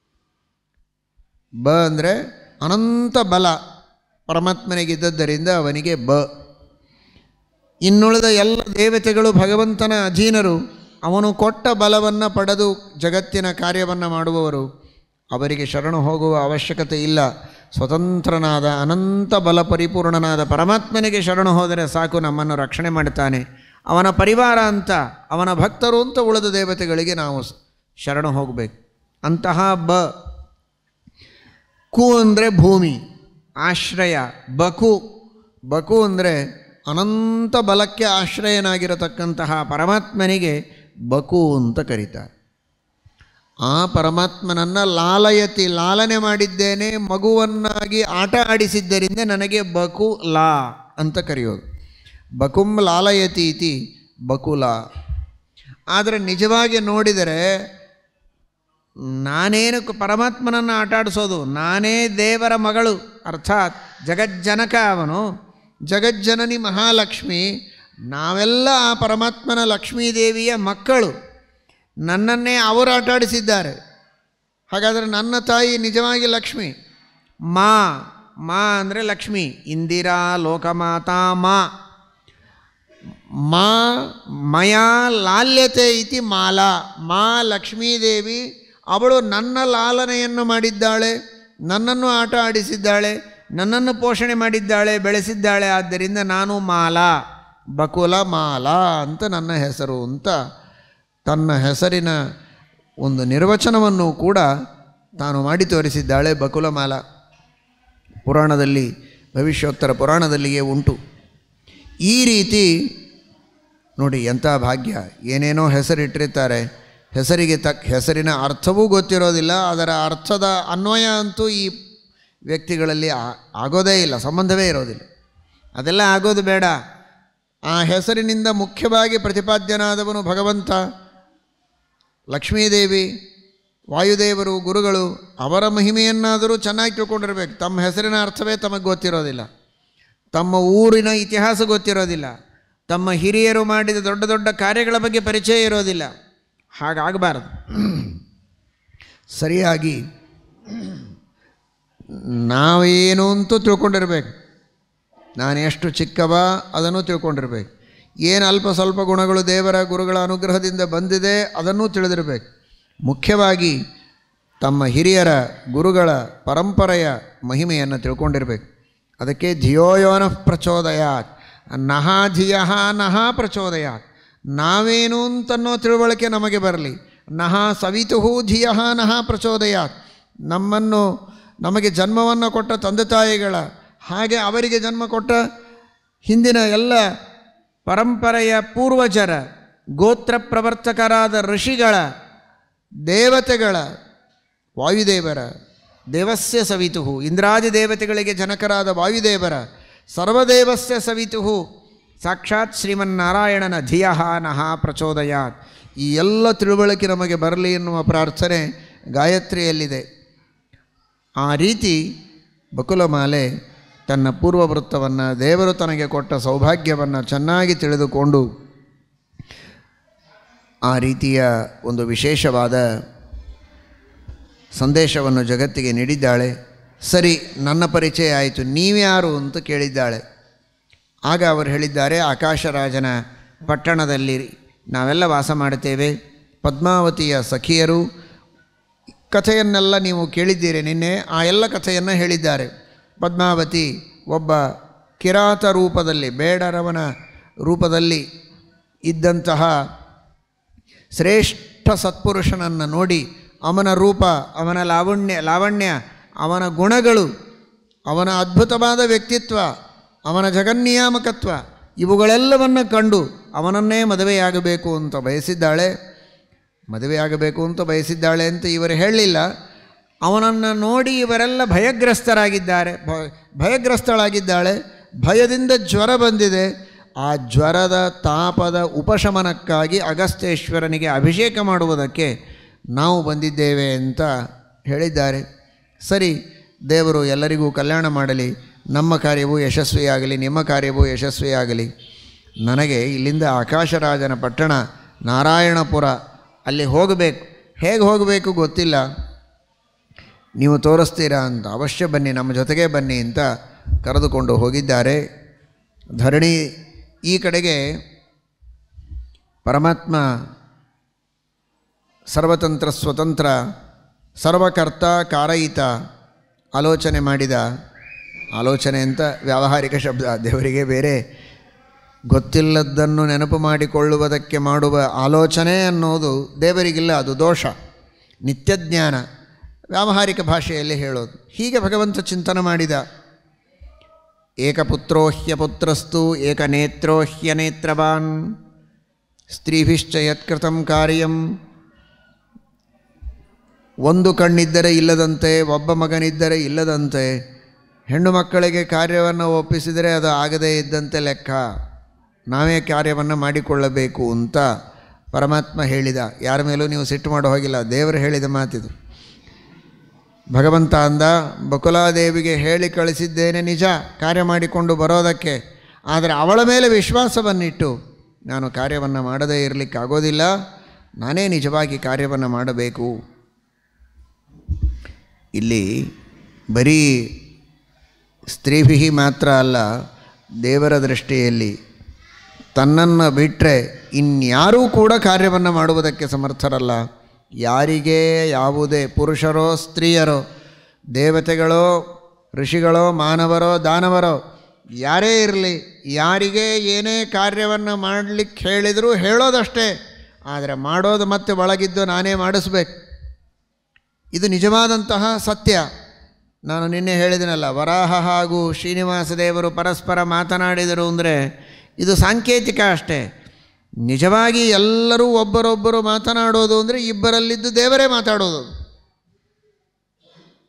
ಬ ಅಂದರೆ ಅನಂತ ಬಲ ಪರಮಾತ್ಮನಿಗಿದ್ದದ್ದರಿಂದ ಅವನಿಗೆ ಬ ಇನ್ನುಳಿದ ಎಲ್ಲ ದೇವತೆಗಳು ಭಗವಂತನ ಅಧೀನರು ಅವನು ಕೊಟ್ಟ ಬಲವನ್ನು ಪಡೆದು ಜಗತ್ತಿನ ಕಾರ್ಯವನ್ನು ಮಾಡುವವರು ಅವರಿಗೆ ಶರಣು ಹೋಗುವ ಅವಶ್ಯಕತೆ ಇಲ್ಲ ಸ್ವತಂತ್ರನಾದ ಅನಂತ ಬಲ ಪರಿಪೂರ್ಣನಾದ ಪರಮಾತ್ಮನಿಗೆ ಶರಣು ಹೋದರೆ ಸಾಕು ನಮ್ಮನ್ನು ರಕ್ಷಣೆ ಮಾಡ್ತಾನೆ ಅವನ ಪರಿವಾರ ಅಂತ ಅವನ ಭಕ್ತರು ಅಂತ ಉಳಿದ ದೇವತೆಗಳಿಗೆ ನಾವು ಸ್- ಶರಣು ಹೋಗಬೇಕು ಅಂತಹ ಬ ಕು ಅಂದರೆ ಭೂಮಿ ಆಶ್ರಯ ಬಕು ಬಕು ಅಂದರೆ ಅನಂತ ಬಲಕ್ಕೆ ಆಶ್ರಯನಾಗಿರತಕ್ಕಂತಹ ಪರಮಾತ್ಮನಿಗೆ ಬಕು ಅಂತ ಕರೀತಾರೆ ಆ ಪರಮಾತ್ಮನನ್ನು ಲಾಲಯತಿ ಲಾಲನೆ ಮಾಡಿದ್ದೇನೆ ಮಗುವನ್ನಾಗಿ ಆಟ ಆಡಿಸಿದ್ದರಿಂದ ನನಗೆ ಬಕು ಲಾ ಅಂತ ಕರೆಯೋದು ಬಕುಂ ಲಾಲಯತಿ ಇತಿ ಬಕುಲ ಆದರೆ ನಿಜವಾಗಿ ನೋಡಿದರೆ ನಾನೇನು ಕ- ಪರಮಾತ್ಮನನ್ನು ಆಟ ಆಡಿಸೋದು ನಾನೇ ದೇವರ ಮಗಳು ಅರ್ಥಾತ್ ಜಗಜ್ಜನಕ ಅವನು ಜಗಜ್ಜನನಿ ಮಹಾಲಕ್ಷ್ಮಿ ನಾವೆಲ್ಲ ಆ ಪರಮಾತ್ಮನ ಲಕ್ಷ್ಮೀದೇವಿಯ ಮಕ್ಕಳು ನನ್ನನ್ನೇ ಅವರು ಆಟ ಆಡಿಸಿದ್ದಾರೆ ಹಾಗಾದರೆ ನನ್ನ ತಾಯಿ ನಿಜವಾಗಿ ಲಕ್ಷ್ಮಿ ಮಾ ಮಾ ಅಂದರೆ ಲಕ್ಷ್ಮಿ ಇಂದಿರಾ ಲೋಕಮಾತಾ ಮಾ ಮಾ ಮಯಾ ಲಾಲ್ಯತೆ ಇತಿ ಮಾಲಾ ಮಾ ಲಕ್ಷ್ಮೀದೇವಿ ಅವಳು ನನ್ನ ಲಾಲನೆಯನ್ನು ಮಾಡಿದ್ದಾಳೆ ನನ್ನನ್ನು ಆಟ ಆಡಿಸಿದ್ದಾಳೆ ನನ್ನನ್ನು ಪೋಷಣೆ ಮಾಡಿದ್ದಾಳೆ ಬೆಳೆಸಿದ್ದಾಳೆ ಆದ್ದರಿಂದ ನಾನು ಮಾಲಾ ಬಕುಲ ಮಾಲಾ ಅಂತ ನನ್ನ ಹೆಸರು ಅಂತ ತನ್ನ ಹೆಸರಿನ ಒಂದು ನಿರ್ವಚನವನ್ನು ಕೂಡ ತಾನು ಮಾಡಿ ತೋರಿಸಿದ್ದಾಳೆ ಬಕುಲಮಾಲ ಪುರಾಣದಲ್ಲಿ ಭವಿಷ್ಯೋತ್ತರ ಪುರಾಣದಲ್ಲಿಯೇ ಉಂಟು ಈ ರೀತಿ ನೋಡಿ ಎಂಥ ಭಾಗ್ಯ ಏನೇನೋ ಹೆಸರಿಟ್ಟಿರ್ತಾರೆ ಹೆಸರಿಗೆ ತಕ್ಕ ಹೆಸರಿನ ಅರ್ಥವೂ ಗೊತ್ತಿರೋದಿಲ್ಲ ಅದರ ಅರ್ಥದ ಅನ್ವಯ ಅಂತೂ ಈ ವ್ಯಕ್ತಿಗಳಲ್ಲಿ ಆ- ಆಗೋದೇ ಇಲ್ಲ ಸಂಬಂಧವೇ ಇರೋದಿಲ್ಲ ಅದೆಲ್ಲ ಆಗೋದು ಬೇಡ ಆ ಹೆಸರಿನಿಂದ ಮುಖ್ಯವಾಗಿ ಪ್ರತಿಪಾದ್ಯನಾದವನು ಭಗವಂತ ಲಕ್ಷ್ಮೀದೇವಿ ವಾಯುದೇವರು ಗುರುಗಳು ಅವರ ಮಹಿಮೆಯನ್ನಾದರೂ ಚೆನ್ನಾಗಿ ತಿಳ್ಕೊಂಡಿರ್ಬೇಕು ತಮ್ಮ ಹೆಸರಿನ ಅರ್ಥವೇ ತಮಗೆ ಗೊತ್ತಿರೋದಿಲ್ಲ ತಮ್ಮ ಊರಿನ ಇತಿಹಾಸ ಗೊತ್ತಿರೋದಿಲ್ಲ ತಮ್ಮ ಹಿರಿಯರು ಮಾಡಿದ ದೊಡ್ಡ ದೊಡ್ಡ ಕಾರ್ಯಗಳ ಬಗ್ಗೆ ಪರಿಚಯ ಇರೋದಿಲ್ಲ ಹಾಗಾಗಬಾರದು ಸರಿಯಾಗಿ ನಾವೇನು ಅಂತೂ ತಿಳ್ಕೊಂಡಿರ್ಬೇಕು ನಾನು ಎಷ್ಟು ಚಿಕ್ಕವ ಅದನ್ನು ತಿಳ್ಕೊಂಡಿರ್ಬೇಕು ಏನು ಅಲ್ಪ ಸ್ವಲ್ಪ ಗುಣಗಳು ದೇವರ ಗುರುಗಳ ಅನುಗ್ರಹದಿಂದ ಬಂದಿದೆ ಅದನ್ನೂ ತಿಳಿದಿರಬೇಕು ಮುಖ್ಯವಾಗಿ ತಮ್ಮ ಹಿರಿಯರ ಗುರುಗಳ ಪರಂಪರೆಯ ಮಹಿಮೆಯನ್ನು ತಿಳ್ಕೊಂಡಿರ್ಬೇಕು ಅದಕ್ಕೆ ಧಿಯೋಯೋನ ಪ್ರಚೋದಯಾತ್ ನಹ ಧಿಯ ನಹ ಪ್ರಚೋದಯಾತ್ ನಾವೇನು ಅಂತನ್ನೋ ತಿಳುವಳಿಕೆ ನಮಗೆ ಬರಲಿ ನಹ ಸವಿತುಹು ಧಿಯ ನಹ ಪ್ರಚೋದಯಾತ್ ನಮ್ಮನ್ನು ನಮಗೆ ಜನ್ಮವನ್ನು ಕೊಟ್ಟ ತಂದೆ ತಾಯಿಗಳ ಹಾಗೆ ಅವರಿಗೆ ಜನ್ಮ ಕೊಟ್ಟ ಹಿಂದಿನ ಎಲ್ಲ ಪರಂಪರೆಯ ಪೂರ್ವಜರ ಗೋತ್ರ ಪ್ರವರ್ತಕರಾದ ಋಷಿಗಳ ದೇವತೆಗಳ ವಾಯುದೇವರ ದೇವಸ್ಯ ಸವಿತುಹು ಇಂದ್ರಾದಿ ದೇವತೆಗಳಿಗೆ ಜನಕರಾದ ವಾಯುದೇವರ ಸರ್ವದೇವಸ್ಯ ಸವಿತುಹು ಸಾಕ್ಷಾತ್ ಶ್ರೀಮನ್ನಾರಾಯಣನ ಧಿಯಃ ನಹ ಪ್ರಚೋದಯಾತ್ ಈ ಎಲ್ಲ ತಿಳುವಳಿಕೆ ನಮಗೆ ಬರಲಿ ಎನ್ನುವ ಪ್ರಾರ್ಥನೆ ಗಾಯತ್ರಿಯಲ್ಲಿದೆ ಆ ರೀತಿ ಬಕುಲಮಾಲೆ ತನ್ನ ಪೂರ್ವವೃತ್ತವನ್ನು ದೇವರು ತನಗೆ ಕೊಟ್ಟ ಸೌಭಾಗ್ಯವನ್ನು ಚೆನ್ನಾಗಿ ತಿಳಿದುಕೊಂಡು ಆ ರೀತಿಯ ಒಂದು ವಿಶೇಷವಾದ ಸಂದೇಶವನ್ನು ಜಗತ್ತಿಗೆ ನೀಡಿದ್ದಾಳೆ ಸರಿ ನನ್ನ ಪರಿಚಯ ಆಯಿತು ನೀವ್ಯಾರು ಅಂತ ಕೇಳಿದ್ದಾಳೆ ಆಗ ಅವರು ಹೇಳಿದ್ದಾರೆ ಆಕಾಶರಾಜನ ಪಟ್ಟಣದಲ್ಲಿ ನಾವೆಲ್ಲ ವಾಸ ಮಾಡುತ್ತೇವೆ ಪದ್ಮಾವತಿಯ ಸಖಿಯರು ಕಥೆಯನ್ನೆಲ್ಲ ನೀವು ಕೇಳಿದ್ದೀರಿ ನಿನ್ನೆ ಆ ಎಲ್ಲ ಕಥೆಯನ್ನು ಹೇಳಿದ್ದಾರೆ ಪದ್ಮಾವತಿ ಒಬ್ಬ ಕಿರಾತ ರೂಪದಲ್ಲಿ ಬೇಡರವನ ರೂಪದಲ್ಲಿ ಇದ್ದಂತಹ ಶ್ರೇಷ್ಠ ಸತ್ಪುರುಷನನ್ನು ನೋಡಿ ಅವನ ರೂಪ ಅವನ ಲಾವಣ್ಯ ಲಾವಣ್ಯ ಅವನ ಗುಣಗಳು ಅವನ ಅದ್ಭುತವಾದ ವ್ಯಕ್ತಿತ್ವ ಅವನ ಜಗನ್ನಿಯಾಮಕತ್ವ ಇವುಗಳೆಲ್ಲವನ್ನು ಕಂಡು ಅವನನ್ನೇ ಮದುವೆಯಾಗಬೇಕು ಅಂತ ಬಯಸಿದ್ದಾಳೆ ಮದುವೆಯಾಗಬೇಕು ಅಂತ ಬಯಸಿದ್ದಾಳೆ ಅಂತ ಇವರು ಹೇಳಲಿಲ್ಲ ಅವನನ್ನು ನೋಡಿ ಇವರೆಲ್ಲ ಭಯಗ್ರಸ್ತರಾಗಿದ್ದಾರೆ ಭ ಭಯಗ್ರಸ್ತಳಾಗಿದ್ದಾಳೆ ಭಯದಿಂದ ಜ್ವರ ಬಂದಿದೆ ಆ ಜ್ವರದ ತಾಪದ ಉಪಶಮನಕ್ಕಾಗಿ ಅಗಸ್ತ್ಯೇಶ್ವರನಿಗೆ ಅಭಿಷೇಕ ಮಾಡುವುದಕ್ಕೆ ನಾವು ಬಂದಿದ್ದೇವೆ ಅಂತ ಹೇಳಿದ್ದಾರೆ ಸರಿ ದೇವರು ಎಲ್ಲರಿಗೂ ಕಲ್ಯಾಣ ಮಾಡಲಿ ನಮ್ಮ ಕಾರ್ಯವೂ ಯಶಸ್ವಿಯಾಗಲಿ ನಿಮ್ಮ ಕಾರ್ಯವೂ ಯಶಸ್ವಿಯಾಗಲಿ ನನಗೆ ಇಲ್ಲಿಂದ ಆಕಾಶರಾಜನ ಪಟ್ಟಣ ನಾರಾಯಣಪುರ ಅಲ್ಲಿ ಹೋಗಬೇಕು ಹೇಗೆ ಹೋಗಬೇಕು ಗೊತ್ತಿಲ್ಲ ನೀವು ತೋರಿಸ್ತೀರಾ ಅಂತ ಅವಶ್ಯ ಬನ್ನಿ ನಮ್ಮ ಜೊತೆಗೆ ಬನ್ನಿ ಅಂತ ಕರೆದುಕೊಂಡು ಹೋಗಿದ್ದಾರೆ ಧರಣಿ ಈ ಕಡೆಗೆ ಪರಮಾತ್ಮ ಸರ್ವತಂತ್ರ ಸ್ವತಂತ್ರ ಸರ್ವಕರ್ತ ಕಾರಯಿತ ಆಲೋಚನೆ ಮಾಡಿದ ಆಲೋಚನೆ ಅಂತ ವ್ಯಾವಹಾರಿಕ ಶಬ್ದ ದೇವರಿಗೆ ಬೇರೆ ಗೊತ್ತಿಲ್ಲದ್ದನ್ನು ನೆನಪು ಮಾಡಿಕೊಳ್ಳುವುದಕ್ಕೆ ಮಾಡುವ ಆಲೋಚನೆ ಅನ್ನೋದು ದೇವರಿಗಿಲ್ಲ ಅದು ದೋಷ ನಿತ್ಯಜ್ಞಾನ ವ್ಯಾವಹಾರಿಕ ಭಾಷೆಯಲ್ಲಿ ಹೇಳೋದು ಹೀಗೆ ಭಗವಂತ ಚಿಂತನೆ ಮಾಡಿದ ಏಕಪುತ್ರೋ ಹ್ಯಪುತ್ರಸ್ತು ಏಕನೇತ್ರೋ ಹ್ಯನೇತ್ರವಾನ್ ಸ್ತ್ರೀಭಿಶ್ಚ ಯತ್ಕೃತಂ ಕಾರ್ಯಂ ಒಂದು ಕಣ್ಣಿದ್ದರೆ ಇಲ್ಲದಂತೆ ಒಬ್ಬ ಮಗನಿದ್ದರೆ ಇಲ್ಲದಂತೆ ಹೆಣ್ಣು ಮಕ್ಕಳಿಗೆ ಕಾರ್ಯವನ್ನು ಒಪ್ಪಿಸಿದರೆ ಅದು ಆಗದೇ ಇದ್ದಂತೆ ಲೆಕ್ಕ ನಾವೇ ಕಾರ್ಯವನ್ನು ಮಾಡಿಕೊಳ್ಳಬೇಕು ಅಂತ ಪರಮಾತ್ಮ ಹೇಳಿದ ಯಾರ ಮೇಲೂ ನೀವು ಸಿಟ್ಟು ಮಾಡೋ ಹೋಗಿಲ್ಲ ದೇವರು ಹೇಳಿದ ಮಾತಿದು ಭಗವಂತ ಅಂದ ಬಕುಲಾದೇವಿಗೆ ಹೇಳಿ ಕಳಿಸಿದ್ದೇನೆ ನಿಜ ಕಾರ್ಯ ಮಾಡಿಕೊಂಡು ಬರೋದಕ್ಕೆ ಆದರೆ ಅವಳ ಮೇಲೆ ವಿಶ್ವಾಸವನ್ನಿಟ್ಟು ನಾನು ಕಾರ್ಯವನ್ನು ಮಾಡದೇ ಇರಲಿಕ್ಕಾಗೋದಿಲ್ಲ ನಾನೇ ನಿಜವಾಗಿ ಕಾರ್ಯವನ್ನು ಮಾಡಬೇಕು ಇಲ್ಲಿ ಬರೀ ಸ್ತ್ರೀಭಿ ಮಾತ್ರ ಅಲ್ಲ ದೇವರ ದೃಷ್ಟಿಯಲ್ಲಿ ತನ್ನನ್ನು ಬಿಟ್ಟರೆ ಇನ್ಯಾರೂ ಕೂಡ ಕಾರ್ಯವನ್ನು ಮಾಡುವುದಕ್ಕೆ ಸಮರ್ಥರಲ್ಲ ಯಾರಿಗೆ ಯಾವುದೇ ಪುರುಷರೋ ಸ್ತ್ರೀಯರೋ ದೇವತೆಗಳೋ ಋಷಿಗಳೋ ಮಾನವರೋ ದಾನವರೋ ಯಾರೇ ಇರಲಿ ಯಾರಿಗೆ ಏನೇ ಕಾರ್ಯವನ್ನು ಮಾಡಲಿಕ್ಕೆ ಹೇಳಿದರೂ ಹೇಳೋದಷ್ಟೇ ಆದರೆ ಮಾಡೋದು ಮತ್ತೆ ಒಳಗಿದ್ದು ನಾನೇ ಮಾಡಿಸ್ಬೇಕು ಇದು ನಿಜವಾದಂತಹ ಸತ್ಯ ನಾನು ನಿನ್ನೆ ಹೇಳಿದನಲ್ಲ ವರಾಹ ಹಾಗೂ ಶ್ರೀನಿವಾಸ ದೇವರು ಪರಸ್ಪರ ಮಾತನಾಡಿದರು ಅಂದರೆ ಇದು ಸಾಂಕೇತಿಕ ಅಷ್ಟೇ ನಿಜವಾಗಿ ಎಲ್ಲರೂ ಒಬ್ಬರೊಬ್ಬರು ಮಾತನಾಡೋದು ಅಂದರೆ ಇಬ್ಬರಲ್ಲಿದ್ದು ದೇವರೇ ಮಾತಾಡೋದು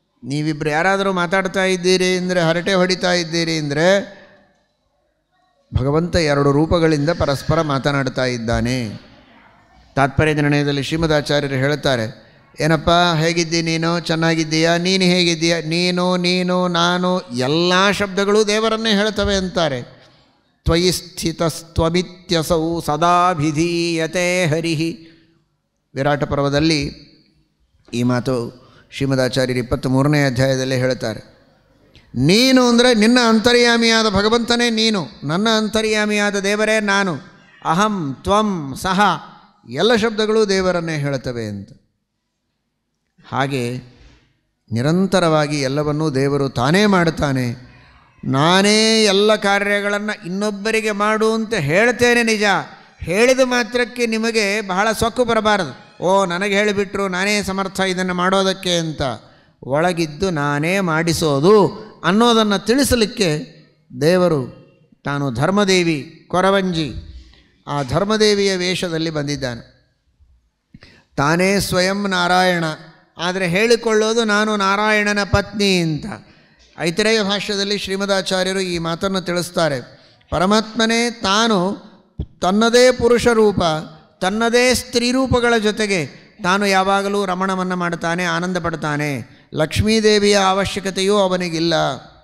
ನೀವಿಬ್ಬರು ಯಾರಾದರೂ ಮಾತಾಡ್ತಾ ಇದ್ದೀರಿ ಅಂದರೆ ಹರಟೆ ಹೊಡಿತಾ ಇದ್ದೀರಿ ಅಂದರೆ ಭಗವಂತ ಎರಡು ರೂಪಗಳಿಂದ ಪರಸ್ಪರ ಮಾತನಾಡ್ತಾ ಇದ್ದಾನೆ ತಾತ್ಪರ್ಯ ನಿರ್ಣಯದಲ್ಲಿ ಶ್ರೀಮದಾಚಾರ್ಯರು ಹೇಳ್ತಾರೆ ಏನಪ್ಪ ಹೇಗಿದ್ದಿ ನೀನು ಚೆನ್ನಾಗಿದ್ದೀಯಾ ನೀನು ಹೇಗಿದ್ದೀಯಾ ನೀನು ನೀನು ನಾನು ಎಲ್ಲ ಶಬ್ದಗಳು ದೇವರನ್ನೇ ಹೇಳ್ತವೆ ಅಂತಾರೆ ತ್ವಯಿ ಸ್ಥಿತಸ್ತ್ವಮಿತ್ಯಸೌ ಸದಾಭಿಧೀಯತೆ ಹರಿಹಿ ವಿರಾಟ ಪರ್ವದಲ್ಲಿ ಈ ಮಾತು ಶ್ರೀಮದಾಚಾರ್ಯರು ಇಪ್ಪತ್ತ್ಮೂರನೇ ಅಧ್ಯಾಯದಲ್ಲಿ ಹೇಳ್ತಾರೆ ನೀನು ಅಂದರೆ ನಿನ್ನ ಅಂತರ್ಯಾಮಿಯಾದ ಭಗವಂತನೇ ನೀನು ನನ್ನ ಅಂತರ್ಯಾಮಿಯಾದ ದೇವರೇ ನಾನು ಅಹಂ ತ್ವಂ ಸಹ ಎಲ್ಲ ಶಬ್ದಗಳು ದೇವರನ್ನೇ ಹೇಳ್ತವೆ ಅಂತ ಹಾಗೆ ನಿರಂತರವಾಗಿ ಎಲ್ಲವನ್ನೂ ದೇವರು ತಾನೇ ಮಾಡುತ್ತಾನೆ ನಾನೇ ಎಲ್ಲ ಕಾರ್ಯಗಳನ್ನು ಇನ್ನೊಬ್ಬರಿಗೆ ಮಾಡು ಅಂತ ಹೇಳ್ತೇನೆ ನಿಜ ಹೇಳಿದ ಮಾತ್ರಕ್ಕೆ ನಿಮಗೆ ಬಹಳ ಸೊಕ್ಕು ಬರಬಾರದು ಓ ನನಗೆ ಹೇಳಿಬಿಟ್ರು ನಾನೇ ಸಮರ್ಥ ಇದನ್ನು ಮಾಡೋದಕ್ಕೆ ಅಂತ ಒಳಗಿದ್ದು ನಾನೇ ಮಾಡಿಸೋದು ಅನ್ನೋದನ್ನು ತಿಳಿಸಲಿಕ್ಕೆ ದೇವರು ತಾನು ಧರ್ಮದೇವಿ ಕೊರವಂಜಿ ಆ ಧರ್ಮದೇವಿಯ ವೇಷದಲ್ಲಿ ಬಂದಿದ್ದಾನೆ ತಾನೇ ಸ್ವಯಂ ನಾರಾಯಣ ಆದರೆ ಹೇಳಿಕೊಳ್ಳೋದು ನಾನು ನಾರಾಯಣನ ಪತ್ನಿ ಅಂತ ಐತರೇಯ ಭಾಷ್ಯದಲ್ಲಿ ಶ್ರೀಮದಾಚಾರ್ಯರು ಈ ಮಾತನ್ನು ತಿಳಿಸ್ತಾರೆ ಪರಮಾತ್ಮನೇ ತಾನು ತನ್ನದೇ ಪುರುಷ ರೂಪ ತನ್ನದೇ ಸ್ತ್ರೀ ರೂಪಗಳ ಜೊತೆಗೆ ತಾನು ಯಾವಾಗಲೂ ರಮಣವನ್ನು ಮಾಡ್ತಾನೆ ಆನಂದ ಪಡ್ತಾನೆ ಲಕ್ಷ್ಮೀದೇವಿಯ ಅವಶ್ಯಕತೆಯೂ ಅವನಿಗಿಲ್ಲ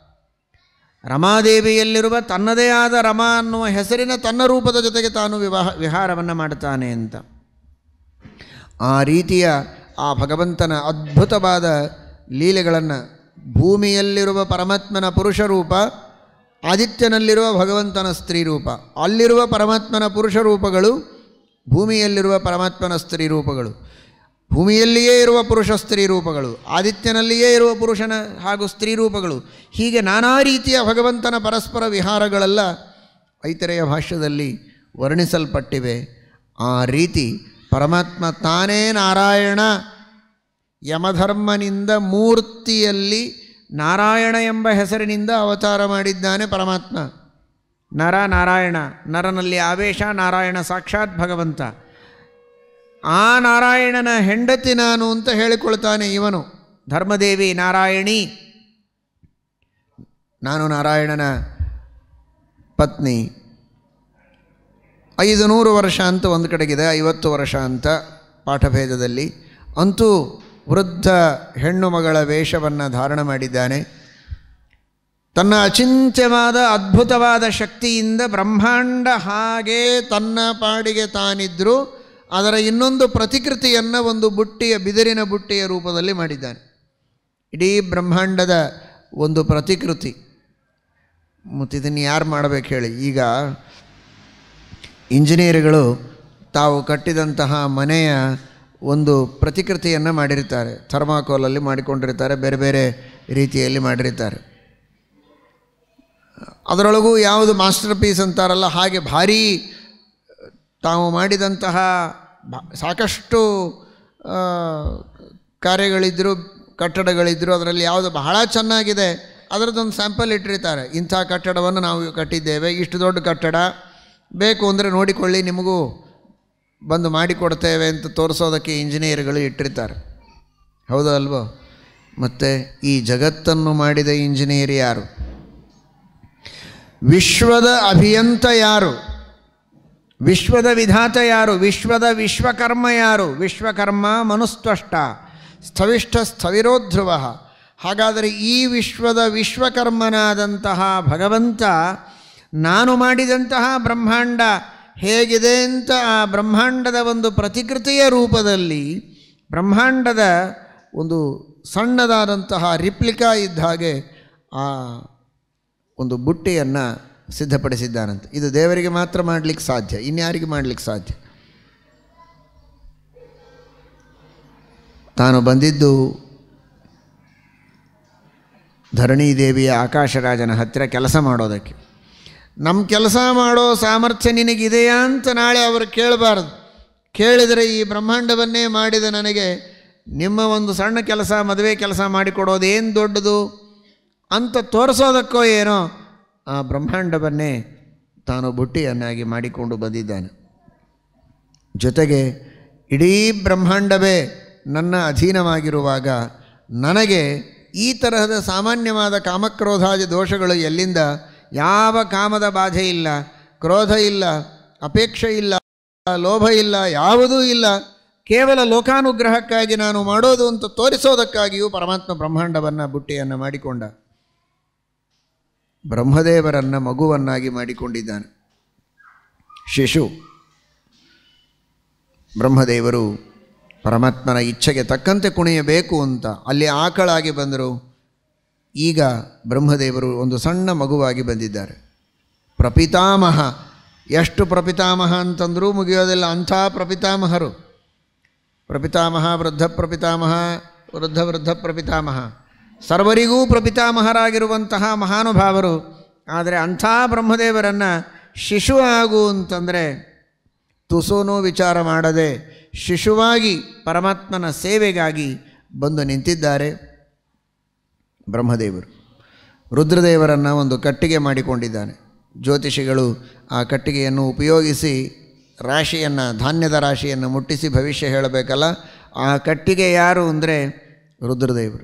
ರಮಾದೇವಿಯಲ್ಲಿರುವ ತನ್ನದೇ ಆದ ರಮ ಅನ್ನುವ ಹೆಸರಿನ ತನ್ನ ರೂಪದ ಜೊತೆಗೆ ತಾನು ವಿವಾಹ ವಿಹಾರವನ್ನು ಮಾಡ್ತಾನೆ ಅಂತ ಆ ರೀತಿಯ ಆ ಭಗವಂತನ ಅದ್ಭುತವಾದ ಲೀಲೆಗಳನ್ನು ಭೂಮಿಯಲ್ಲಿರುವ ಪರಮಾತ್ಮನ ಪುರುಷ ರೂಪ ಆದಿತ್ಯನಲ್ಲಿರುವ ಭಗವಂತನ ಸ್ತ್ರೀ ರೂಪ ಅಲ್ಲಿರುವ ಪರಮಾತ್ಮನ ಪುರುಷ ರೂಪಗಳು ಭೂಮಿಯಲ್ಲಿರುವ ಪರಮಾತ್ಮನ ಸ್ತ್ರೀ ರೂಪಗಳು ಭೂಮಿಯಲ್ಲಿಯೇ ಇರುವ ಪುರುಷ ಸ್ತ್ರೀ ರೂಪಗಳು ಆದಿತ್ಯನಲ್ಲಿಯೇ ಇರುವ ಪುರುಷನ ಹಾಗೂ ಸ್ತ್ರೀ ರೂಪಗಳು ಹೀಗೆ ನಾನಾ ರೀತಿಯ ಭಗವಂತನ ಪರಸ್ಪರ ವಿಹಾರಗಳೆಲ್ಲ ಐತರೆಯ ಭಾಷ್ಯದಲ್ಲಿ ವರ್ಣಿಸಲ್ಪಟ್ಟಿವೆ ಆ ರೀತಿ ಪರಮಾತ್ಮ ತಾನೇ ನಾರಾಯಣ ಯಮಧರ್ಮನಿಂದ ಮೂರ್ತಿಯಲ್ಲಿ ನಾರಾಯಣ ಎಂಬ ಹೆಸರಿನಿಂದ ಅವತಾರ ಮಾಡಿದ್ದಾನೆ ಪರಮಾತ್ಮ ನರ ನಾರಾಯಣ ನರನಲ್ಲಿ ಆವೇಶ ನಾರಾಯಣ ಸಾಕ್ಷಾತ್ ಭಗವಂತ ಆ ನಾರಾಯಣನ ಹೆಂಡತಿ ನಾನು ಅಂತ ಹೇಳಿಕೊಳ್ತಾನೆ ಇವನು ಧರ್ಮದೇವಿ ನಾರಾಯಣಿ ನಾನು ನಾರಾಯಣನ ಪತ್ನಿ ಐದು ನೂರು ವರ್ಷ ಅಂತ ಒಂದು ಕಡೆಗಿದೆ ಐವತ್ತು ವರ್ಷ ಅಂತ ಪಾಠಭೇದದಲ್ಲಿ ಅಂತೂ ವೃದ್ಧ ಹೆಣ್ಣು ಮಗಳ ವೇಷವನ್ನು ಧಾರಣ ಮಾಡಿದ್ದಾನೆ ತನ್ನ ಅಚಿಂತ್ಯವಾದ ಅದ್ಭುತವಾದ ಶಕ್ತಿಯಿಂದ ಬ್ರಹ್ಮಾಂಡ ಹಾಗೆ ತನ್ನ ಪಾಡಿಗೆ ತಾನಿದ್ದರೂ ಅದರ ಇನ್ನೊಂದು ಪ್ರತಿಕೃತಿಯನ್ನು ಒಂದು ಬುಟ್ಟಿಯ ಬಿದಿರಿನ ಬುಟ್ಟಿಯ ರೂಪದಲ್ಲಿ ಮಾಡಿದ್ದಾನೆ ಇಡೀ ಬ್ರಹ್ಮಾಂಡದ ಒಂದು ಪ್ರತಿಕೃತಿ ಮತ್ತು ಇದನ್ನು ಯಾರು ಮಾಡಬೇಕು ಹೇಳಿ ಈಗ ಇಂಜಿನಿಯರ್ಗಳು ತಾವು ಕಟ್ಟಿದಂತಹ ಮನೆಯ ಒಂದು ಪ್ರತಿಕೃತಿಯನ್ನು ಮಾಡಿರ್ತಾರೆ ಥರ್ಮಾಕೋಲಲ್ಲಿ ಮಾಡಿಕೊಂಡಿರ್ತಾರೆ ಬೇರೆ ಬೇರೆ ರೀತಿಯಲ್ಲಿ ಮಾಡಿರ್ತಾರೆ ಅದರೊಳಗೂ ಯಾವುದು ಮಾಸ್ಟರ್ ಪೀಸ್ ಅಂತಾರಲ್ಲ ಹಾಗೆ ಭಾರೀ ತಾವು ಮಾಡಿದಂತಹ ಬ- ಸಾಕಷ್ಟು ಆ, ಕಾರ್ಯಗಳಿದ್ದರೂ ಕಟ್ಟಡಗಳಿದ್ದರೂ ಅದರಲ್ಲಿ ಯಾವುದು ಬಹಳ ಚೆನ್ನಾಗಿದೆ ಅದರದ್ದೊಂದು ಸ್ಯಾಂಪಲ್ ಇಟ್ಟಿರ್ತಾರೆ ಇಂಥ ಕಟ್ಟಡವನ್ನು ನಾವು ಕಟ್ಟಿದ್ದೇವೆ ಇಷ್ಟು ದೊಡ್ಡ ಕಟ್ಟಡ ಬೇಕು ಅಂದರೆ ನೋಡಿಕೊಳ್ಳಿ ನಿಮಗೂ ಬಂದು ಮಾಡಿಕೊಡ್ತೇವೆ ಅಂತ ತೋರಿಸೋದಕ್ಕೆ ಇಂಜಿನಿಯರ್ಗಳು ಇಟ್ಟಿರ್ತಾರೆ ಹೌದಾ ಅಲ್ವೋ ಮತ್ತು ಈ ಜಗತ್ತನ್ನು ಮಾಡಿದ ಇಂಜಿನಿಯರ್ ಯಾರು ವಿಶ್ವದ ಅಭಿಯಂತ ಯಾರು ವಿಶ್ವದ ವಿಧಾತ ಯಾರು ವಿಶ್ವದ ವಿಶ್ವಕರ್ಮ ಯಾರು ವಿಶ್ವಕರ್ಮ ಮನುಸ್ತ್ವಷ್ಟ ಸ್ಥವಿಷ್ಠ ಸ್ಥವಿರೋಧ್ರುವ ಹಾಗಾದರೆ ಈ ವಿಶ್ವದ ವಿಶ್ವಕರ್ಮನಾದಂತಹ ಭಗವಂತ ನಾನು ಮಾಡಿದಂತಹ ಬ್ರಹ್ಮಾಂಡ ಹೇಗಿದೆ ಅಂತ ಆ ಬ್ರಹ್ಮಾಂಡದ ಒಂದು ಪ್ರತಿಕೃತಿಯ ರೂಪದಲ್ಲಿ ಬ್ರಹ್ಮಾಂಡದ ಒಂದು ಸಣ್ಣದಾದಂತಹ ರಿಪ್ಲಿಕಾ ಇದ್ದ ಹಾಗೆ ಆ ಒಂದು ಬುಟ್ಟಿಯನ್ನು ಸಿದ್ಧಪಡಿಸಿದ್ದಾನಂತೆ ಇದು ದೇವರಿಗೆ ಮಾತ್ರ ಮಾಡಲಿಕ್ಕೆ ಸಾಧ್ಯ ಇನ್ಯಾರಿಗೆ ಮಾಡಲಿಕ್ಕೆ ಸಾಧ್ಯ ತಾನು ಬಂದಿದ್ದು ಧರಣಿ ದೇವಿಯ ಆಕಾಶರಾಜನ ಹತ್ತಿರ ಕೆಲಸ ಮಾಡೋದಕ್ಕೆ ನಮ್ಮ ಕೆಲಸ ಮಾಡೋ ಸಾಮರ್ಥ್ಯ ನಿನಗಿದೆಯಾ ಅಂತ ನಾಳೆ ಅವರು ಕೇಳಬಾರ್ದು ಕೇಳಿದರೆ ಈ ಬ್ರಹ್ಮಾಂಡವನ್ನೇ ಮಾಡಿದ ನನಗೆ ನಿಮ್ಮ ಒಂದು ಸಣ್ಣ ಕೆಲಸ ಮದುವೆ ಕೆಲಸ ಮಾಡಿಕೊಡೋದೇನು ದೊಡ್ಡದು ಅಂತ ತೋರಿಸೋದಕ್ಕೋ ಏನೋ ಆ ಬ್ರಹ್ಮಾಂಡವನ್ನೇ ತಾನು ಬುಟ್ಟಿಯನ್ನಾಗಿ ಮಾಡಿಕೊಂಡು ಬಂದಿದ್ದಾನೆ ಜೊತೆಗೆ ಇಡೀ ಬ್ರಹ್ಮಾಂಡವೇ ನನ್ನ ಅಧೀನವಾಗಿರುವಾಗ ನನಗೆ ಈ ತರಹದ ಸಾಮಾನ್ಯವಾದ ಕಾಮಕ್ರೋಧಾದಿ ದೋಷಗಳು ಎಲ್ಲಿಂದ ಯಾವ ಕಾಮದ ಬಾಧೆ ಇಲ್ಲ ಕ್ರೋಧ ಇಲ್ಲ ಅಪೇಕ್ಷೆ ಇಲ್ಲ ಲೋಭ ಇಲ್ಲ ಯಾವುದೂ ಇಲ್ಲ ಕೇವಲ ಲೋಕಾನುಗ್ರಹಕ್ಕಾಗಿ ನಾನು ಮಾಡೋದು ಅಂತ ತೋರಿಸೋದಕ್ಕಾಗಿಯೂ ಪರಮಾತ್ಮ ಬ್ರಹ್ಮಾಂಡವನ್ನು ಬುಟ್ಟಿಯನ್ನು ಮಾಡಿಕೊಂಡ ಬ್ರಹ್ಮದೇವರನ್ನು ಮಗುವನ್ನಾಗಿ ಮಾಡಿಕೊಂಡಿದ್ದಾನೆ ಶಿಶು ಬ್ರಹ್ಮದೇವರು ಪರಮಾತ್ಮನ ಇಚ್ಛೆಗೆ ತಕ್ಕಂತೆ ಕುಣಿಯಬೇಕು ಅಂತ ಅಲ್ಲಿ ಆಕಳಾಗಿ ಬಂದರು ಈಗ ಬ್ರಹ್ಮದೇವರು ಒಂದು ಸಣ್ಣ ಮಗುವಾಗಿ ಬಂದಿದ್ದಾರೆ ಪ್ರಪಿತಾಮಹ ಎಷ್ಟು ಪ್ರಪಿತಾಮಹ ಅಂತಂದರೂ ಮುಗಿಯೋದಿಲ್ಲ ಅಂಥ ಪ್ರಪಿತಾಮಹರು ಪ್ರಪಿತಾಮಹ ವೃದ್ಧ ಪ್ರಪಿತಾಮಹ ವೃದ್ಧ ವೃದ್ಧ ಪ್ರಪಿತಾಮಹ ಸರ್ವರಿಗೂ ಪ್ರಪಿತಾಮಹರಾಗಿರುವಂತಹ ಮಹಾನುಭಾವರು ಆದರೆ ಅಂಥ ಬ್ರಹ್ಮದೇವರನ್ನು ಶಿಶು ಆಗು ಅಂತಂದರೆ ತುಸುನೂ ವಿಚಾರ ಮಾಡದೆ ಶಿಶುವಾಗಿ ಪರಮಾತ್ಮನ ಸೇವೆಗಾಗಿ ಬಂದು ನಿಂತಿದ್ದಾರೆ ಬ್ರಹ್ಮದೇವರು ರುದ್ರದೇವರನ್ನು ಒಂದು ಕಟ್ಟಿಗೆ ಮಾಡಿಕೊಂಡಿದ್ದಾನೆ ಜ್ಯೋತಿಷಿಗಳು ಆ ಕಟ್ಟಿಗೆಯನ್ನು ಉಪಯೋಗಿಸಿ ರಾಶಿಯನ್ನು ಧಾನ್ಯದ ರಾಶಿಯನ್ನು ಮುಟ್ಟಿಸಿ ಭವಿಷ್ಯ ಹೇಳಬೇಕಲ್ಲ ಆ ಕಟ್ಟಿಗೆ ಯಾರು ಅಂದರೆ ರುದ್ರದೇವರು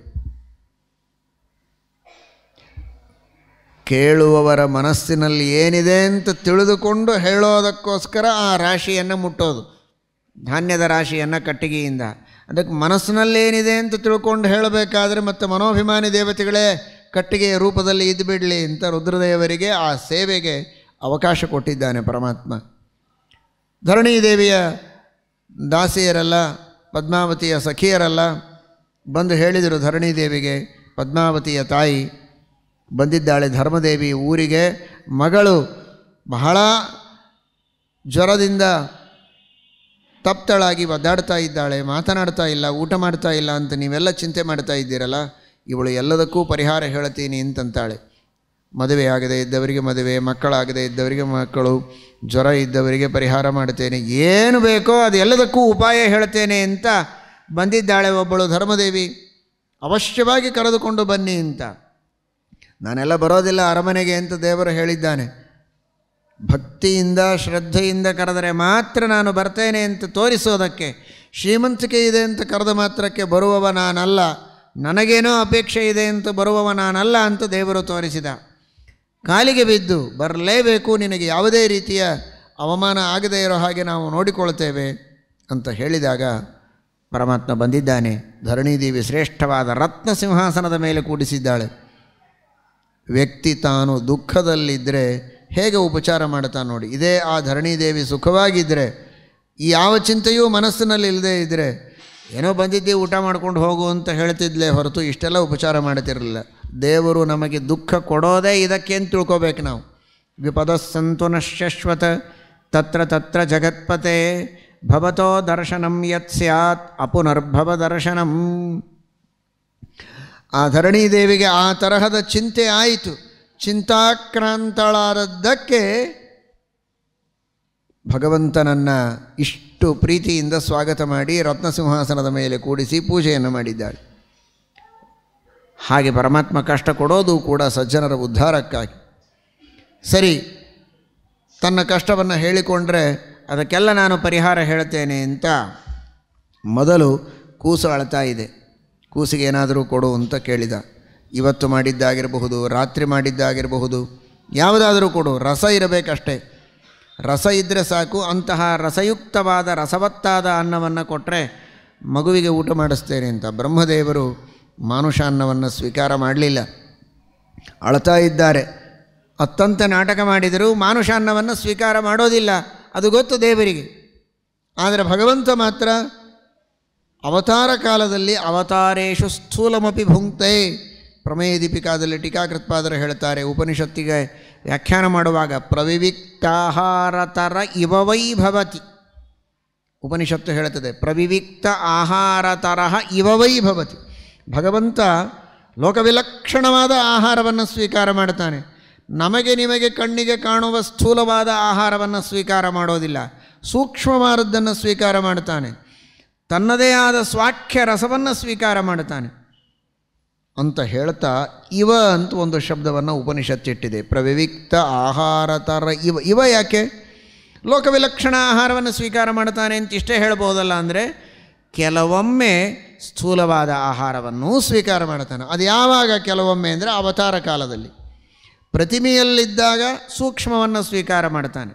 ಕೇಳುವವರ ಮನಸ್ಸಿನಲ್ಲಿ ಏನಿದೆ ಅಂತ ತಿಳಿದುಕೊಂಡು ಹೇಳೋದಕ್ಕೋಸ್ಕರ ಆ ರಾಶಿಯನ್ನು ಮುಟ್ಟೋದು ಧಾನ್ಯದ ರಾಶಿಯನ್ನು ಕಟ್ಟಿಗೆಯಿಂದ ಅದಕ್ಕೆ ಮನಸ್ಸಿನಲ್ಲೇನಿದೆ ಅಂತ ತಿಳ್ಕೊಂಡು ಹೇಳಬೇಕಾದ್ರೆ ಮತ್ತು ಮನೋಭಿಮಾನಿ ದೇವತೆಗಳೇ ಕಟ್ಟಿಗೆಯ ರೂಪದಲ್ಲಿ ಇದ್ದುಬಿಡಲಿ ಅಂತ ರುದ್ರದೇವರಿಗೆ ಆ ಸೇವೆಗೆ ಅವಕಾಶ ಕೊಟ್ಟಿದ್ದಾನೆ ಪರಮಾತ್ಮ ಧರಣಿ ದೇವಿಯ ದಾಸಿಯರಲ್ಲ ಪದ್ಮಾವತಿಯ ಸಖಿಯರಲ್ಲ ಬಂದು ಹೇಳಿದರು ಧರಣಿ ದೇವಿಗೆ ಪದ್ಮಾವತಿಯ ತಾಯಿ ಬಂದಿದ್ದಾಳೆ ಧರ್ಮದೇವಿ ಊರಿಗೆ ಮಗಳು ಬಹಳ ಜ್ವರದಿಂದ ತಪ್ತಳಾಗಿ ಒದ್ದಾಡ್ತಾ ಇದ್ದಾಳೆ ಮಾತನಾಡ್ತಾ ಇಲ್ಲ ಊಟ ಮಾಡ್ತಾ ಇಲ್ಲ ಅಂತ ನೀವೆಲ್ಲ ಚಿಂತೆ ಮಾಡ್ತಾ ಇದ್ದೀರಲ್ಲ ಇವಳು ಎಲ್ಲದಕ್ಕೂ ಪರಿಹಾರ ಹೇಳ್ತೀನಿ ಅಂತಂತಾಳೆ ಮದುವೆ ಆಗದೇ ಇದ್ದವರಿಗೆ ಮದುವೆ ಮಕ್ಕಳಾಗದೇ ಇದ್ದವರಿಗೆ ಮಕ್ಕಳು ಜ್ವರ ಇದ್ದವರಿಗೆ ಪರಿಹಾರ ಮಾಡ್ತೇನೆ ಏನು ಬೇಕೋ ಅದು ಎಲ್ಲದಕ್ಕೂ ಉಪಾಯ ಹೇಳ್ತೇನೆ ಅಂತ ಬಂದಿದ್ದಾಳೆ ಒಬ್ಬಳು ಧರ್ಮದೇವಿ ಅವಶ್ಯವಾಗಿ ಕರೆದುಕೊಂಡು ಬನ್ನಿ ಅಂತ ನಾನೆಲ್ಲ ಬರೋದಿಲ್ಲ ಅರಮನೆಗೆ ಅಂತ ದೇವರು ಹೇಳಿದ್ದಾನೆ ಭಕ್ತಿಯಿಂದ ಶ್ರದ್ಧೆಯಿಂದ ಕರೆದರೆ ಮಾತ್ರ ನಾನು ಬರ್ತೇನೆ ಅಂತ ತೋರಿಸೋದಕ್ಕೆ ಶ್ರೀಮಂತಿಕೆ ಇದೆ ಅಂತ ಕರೆದ ಮಾತ್ರಕ್ಕೆ ಬರುವವ ನಾನಲ್ಲ ನನಗೇನೋ ಅಪೇಕ್ಷೆ ಇದೆ ಅಂತ ಬರುವವ ನಾನಲ್ಲ ಅಂತ ದೇವರು ತೋರಿಸಿದ ಕಾಲಿಗೆ ಬಿದ್ದು ಬರಲೇಬೇಕು ನಿನಗೆ ಯಾವುದೇ ರೀತಿಯ ಅವಮಾನ ಆಗದೇ ಇರೋ ಹಾಗೆ ನಾವು ನೋಡಿಕೊಳ್ತೇವೆ ಅಂತ ಹೇಳಿದಾಗ ಪರಮಾತ್ಮ ಬಂದಿದ್ದಾನೆ ಧರಣಿದೇವಿ ಶ್ರೇಷ್ಠವಾದ ರತ್ನ ಸಿಂಹಾಸನದ ಮೇಲೆ ಕೂಡಿಸಿದ್ದಾಳೆ ವ್ಯಕ್ತಿ ತಾನು ದುಃಖದಲ್ಲಿದ್ದರೆ ಹೇಗೆ ಉಪಚಾರ ಮಾಡ್ತಾನೆ ನೋಡಿ ಇದೇ ಆ ಧರಣಿದೇವಿ ಸುಖವಾಗಿದ್ದರೆ ಈ ಯಾವ ಚಿಂತೆಯೂ ಮನಸ್ಸಿನಲ್ಲಿ ಇಲ್ಲದೇ ಇದ್ದರೆ ಏನೋ ಬಂದಿದ್ದೆ ಊಟ ಮಾಡ್ಕೊಂಡು ಹೋಗು ಅಂತ ಹೇಳ್ತಿದ್ಲೇ ಹೊರತು ಇಷ್ಟೆಲ್ಲ ಉಪಚಾರ ಮಾಡ್ತಿರಲಿಲ್ಲ ದೇವರು ನಮಗೆ ದುಃಖ ಕೊಡೋದೇ ಇದಕ್ಕೆ ಅಂತ ತಿಳ್ಕೊಬೇಕು ನಾವು ವಿಪದ ಸಂತು ಶಶ್ವತ ತತ್ರ ತತ್ರ ಜಗತ್ಪತೆ ಭವತೋ ದರ್ಶನಂ ಯತ್ ಸ್ಯಾತ್ ಅಪುನರ್ಭವ ದರ್ಶನಂ ಆ ಧರಣಿ ದೇವಿಗೆ ಆ ತರಹದ ಚಿಂತೆ ಆಯಿತು ಚಿಂತಾಕ್ರಾಂತಳಾದದ್ದಕ್ಕೆ ಭಗವಂತನನ್ನು ಇಷ್ಟು ಪ್ರೀತಿಯಿಂದ ಸ್ವಾಗತ ಮಾಡಿ ರತ್ನಸಿಂಹಾಸನದ ಮೇಲೆ ಕೂಡಿಸಿ ಪೂಜೆಯನ್ನು ಮಾಡಿದ್ದಾಳೆ ಹಾಗೆ ಪರಮಾತ್ಮ ಕಷ್ಟ ಕೊಡೋದು ಕೂಡ ಸಜ್ಜನರ ಉದ್ಧಾರಕ್ಕಾಗಿ ಸರಿ ತನ್ನ ಕಷ್ಟವನ್ನು ಹೇಳಿಕೊಂಡ್ರೆ ಅದಕ್ಕೆಲ್ಲ ನಾನು ಪರಿಹಾರ ಹೇಳ್ತೇನೆ ಅಂತ ಮೊದಲು ಕೂಸು ಅಳ್ತಾ ಇದೆ ಕೂಸಿಗೆ ಏನಾದರೂ ಕೊಡು ಅಂತ ಕೇಳಿದ ಇವತ್ತು ಮಾಡಿದ್ದಾಗಿರಬಹುದು ರಾತ್ರಿ ಮಾಡಿದ್ದಾಗಿರಬಹುದು ಯಾವುದಾದರೂ ಕೊಡು ರಸ ಇರಬೇಕಷ್ಟೇ ರಸ ಇದ್ದರೆ ಸಾಕು ಅಂತಹ ರಸಯುಕ್ತವಾದ ರಸವತ್ತಾದ ಅನ್ನವನ್ನು ಕೊಟ್ಟರೆ ಮಗುವಿಗೆ ಊಟ ಮಾಡಿಸ್ತೇನೆ ಅಂತ ಬ್ರಹ್ಮದೇವರು ಮಾನುಷ ಅನ್ನವನ್ನು ಸ್ವೀಕಾರ ಮಾಡಲಿಲ್ಲ ಅಳ್ತಾ ಇದ್ದಾರೆ ಅತ್ತಂತೆ ನಾಟಕ ಮಾಡಿದರೂ ಮಾನುಷ ಅನ್ನವನ್ನು ಸ್ವೀಕಾರ ಮಾಡೋದಿಲ್ಲ ಅದು ಗೊತ್ತು ದೇವರಿಗೆ ಆದರೆ ಭಗವಂತ ಮಾತ್ರ ಅವತಾರ ಕಾಲದಲ್ಲಿ ಅವತಾರೇಶು ಸ್ಥೂಲಮಪಿ ಭುಂಕ್ತೆ ಪ್ರಮೇಯ ದೀಪಿಕಾದಲ್ಲಿ ಟೀಕಾಕೃತ್ಪಾದರು ಹೇಳ್ತಾರೆ ಉಪನಿಷತ್ತಿಗೆ ವ್ಯಾಖ್ಯಾನ ಮಾಡುವಾಗ ಪ್ರವಿವಿಕ್ತಾಹಾರತರ ಇವವೈ ಭವತಿ ಉಪನಿಷತ್ತು ಹೇಳುತ್ತದೆ ಪ್ರವಿವಿಕ್ತ ಆಹಾರ ತರಹ ಇವವೈ ಭವತಿ ಭಗವಂತ ಲೋಕವಿಲಕ್ಷಣವಾದ ಆಹಾರವನ್ನು ಸ್ವೀಕಾರ ಮಾಡ್ತಾನೆ ನಮಗೆ ನಿಮಗೆ ಕಣ್ಣಿಗೆ ಕಾಣುವ ಸ್ಥೂಲವಾದ ಆಹಾರವನ್ನು ಸ್ವೀಕಾರ ಮಾಡೋದಿಲ್ಲ ಸೂಕ್ಷ್ಮವಾದದ್ದನ್ನು ಸ್ವೀಕಾರ ಮಾಡ್ತಾನೆ ತನ್ನದೇ ಆದ ಸ್ವಾಖ್ಯ ರಸವನ್ನು ಸ್ವೀಕಾರ ಮಾಡ್ತಾನೆ ಅಂತ ಹೇಳ್ತಾ ಇವ ಅಂತ ಒಂದು ಶಬ್ದವನ್ನು ಉಪನಿಷತ್ತಿಟ್ಟಿದೆ ಪ್ರವಿವಿಕ್ತ ಆಹಾರ ತರ ಇವ ಇವ ಯಾಕೆ ಲೋಕವಿಲಕ್ಷಣ ಆಹಾರವನ್ನು ಸ್ವೀಕಾರ ಮಾಡ್ತಾನೆ ಅಂತ ಇಷ್ಟೇ ಹೇಳ್ಬೋದಲ್ಲ ಅಂದರೆ ಕೆಲವೊಮ್ಮೆ ಸ್ಥೂಲವಾದ ಆಹಾರವನ್ನು ಸ್ವೀಕಾರ ಮಾಡ್ತಾನೆ ಅದು ಯಾವಾಗ ಕೆಲವೊಮ್ಮೆ ಅಂದರೆ ಅವತಾರ ಕಾಲದಲ್ಲಿ ಪ್ರತಿಮೆಯಲ್ಲಿದ್ದಾಗ ಸೂಕ್ಷ್ಮವನ್ನು ಸ್ವೀಕಾರ ಮಾಡ್ತಾನೆ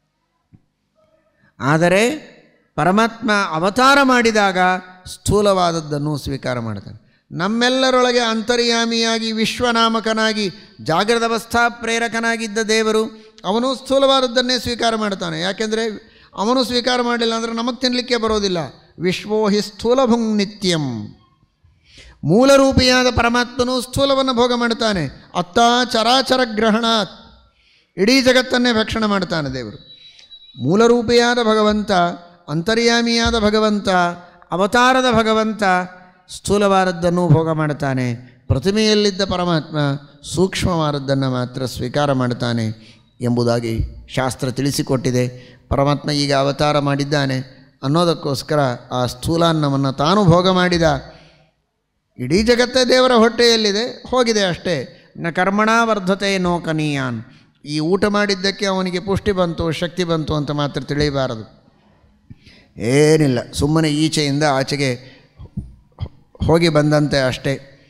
ಆದರೆ ಪರಮಾತ್ಮ ಅವತಾರ ಮಾಡಿದಾಗ ಸ್ಥೂಲವಾದದ್ದನ್ನು ಸ್ವೀಕಾರ ಮಾಡ್ತಾನೆ ನಮ್ಮೆಲ್ಲರೊಳಗೆ ಅಂತರ್ಯಾಮಿಯಾಗಿ ವಿಶ್ವನಾಮಕನಾಗಿ ಜಾಗ್ರದ ಅವಸ್ಥಾ ಪ್ರೇರಕನಾಗಿದ್ದ ದೇವರು ಅವನು ಸ್ಥೂಲವಾದದ್ದನ್ನೇ ಸ್ವೀಕಾರ ಮಾಡ್ತಾನೆ ಯಾಕೆಂದರೆ ಅವನು ಸ್ವೀಕಾರ ಮಾಡಲಿಲ್ಲ ಅಂದರೆ ನಮಗೆ ತಿನ್ನಲಿಕ್ಕೆ ಬರೋದಿಲ್ಲ ವಿಶ್ವೋ ಹಿ ಸ್ಥೂಲಭುಂಗ್ ನಿತ್ಯಂ ಮೂಲರೂಪಿಯಾದ ಪರಮಾತ್ಮನು ಸ್ಥೂಲವನ್ನು ಭೋಗ ಮಾಡ್ತಾನೆ ಅತ್ತ ಚರಾಚರ ಗ್ರಹಣಾತ್ ಇಡೀ ಜಗತ್ತನ್ನೇ ಭಕ್ಷಣೆ ಮಾಡ್ತಾನೆ ದೇವರು ಮೂಲರೂಪಿಯಾದ ಭಗವಂತ ಅಂತರ್ಯಾಮಿಯಾದ ಭಗವಂತ ಅವತಾರದ ಭಗವಂತ ಸ್ಥೂಲವಾದದ್ದನ್ನು ಭೋಗ ಮಾಡ್ತಾನೆ ಪ್ರತಿಮೆಯಲ್ಲಿದ್ದ ಪರಮಾತ್ಮ ಸೂಕ್ಷ್ಮವಾದದ್ದನ್ನು ಮಾತ್ರ ಸ್ವೀಕಾರ ಮಾಡ್ತಾನೆ ಎಂಬುದಾಗಿ ಶಾಸ್ತ್ರ ತಿಳಿಸಿಕೊಟ್ಟಿದೆ ಪರಮಾತ್ಮ ಈಗ ಅವತಾರ ಮಾಡಿದ್ದಾನೆ ಅನ್ನೋದಕ್ಕೋಸ್ಕರ ಆ ಸ್ಥೂಲಾನ್ನವನ್ನು ತಾನು ಭೋಗ ಮಾಡಿದ ಇಡೀ ಜಗತ್ತೇ ದೇವರ ಹೊಟ್ಟೆಯಲ್ಲಿದೆ ಹೋಗಿದೆ ಅಷ್ಟೇ ನ ಕರ್ಮಣ ವರ್ಧತೆ ನೋಕನೀಯಾನ್ ಈ ಊಟ ಮಾಡಿದ್ದಕ್ಕೆ ಅವನಿಗೆ ಪುಷ್ಟಿ ಬಂತು ಶಕ್ತಿ ಬಂತು ಅಂತ ಮಾತ್ರ ತಿಳಿಯಬಾರದು ಏನಿಲ್ಲ ಸುಮ್ಮನೆ ಈಚೆಯಿಂದ ಆಚೆಗೆ ಹೋಗಿ ಬಂದಂತೆ ಅಷ್ಟೇ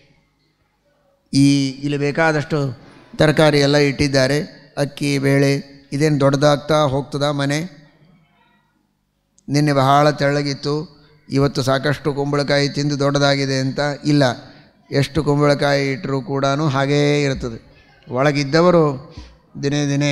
ಈ ಇಲ್ಲಿ ಬೇಕಾದಷ್ಟು ತರಕಾರಿ ಎಲ್ಲ ಇಟ್ಟಿದ್ದಾರೆ ಅಕ್ಕಿ ಬೇಳೆ ಇದೇನು ದೊಡ್ಡದಾಗ್ತಾ ಹೋಗ್ತದ ಮನೆ ನಿನ್ನೆ ಬಹಳ ತೆಳ್ಳಗಿತ್ತು ಇವತ್ತು ಸಾಕಷ್ಟು ಕುಂಬಳಕಾಯಿ ತಿಂದು ದೊಡ್ಡದಾಗಿದೆ ಅಂತ ಇಲ್ಲ ಎಷ್ಟು ಕುಂಬಳಕಾಯಿ ಇಟ್ಟರೂ ಕೂಡ ಹಾಗೇ ಇರ್ತದೆ ಒಳಗಿದ್ದವರು ದಿನೇ ದಿನೇ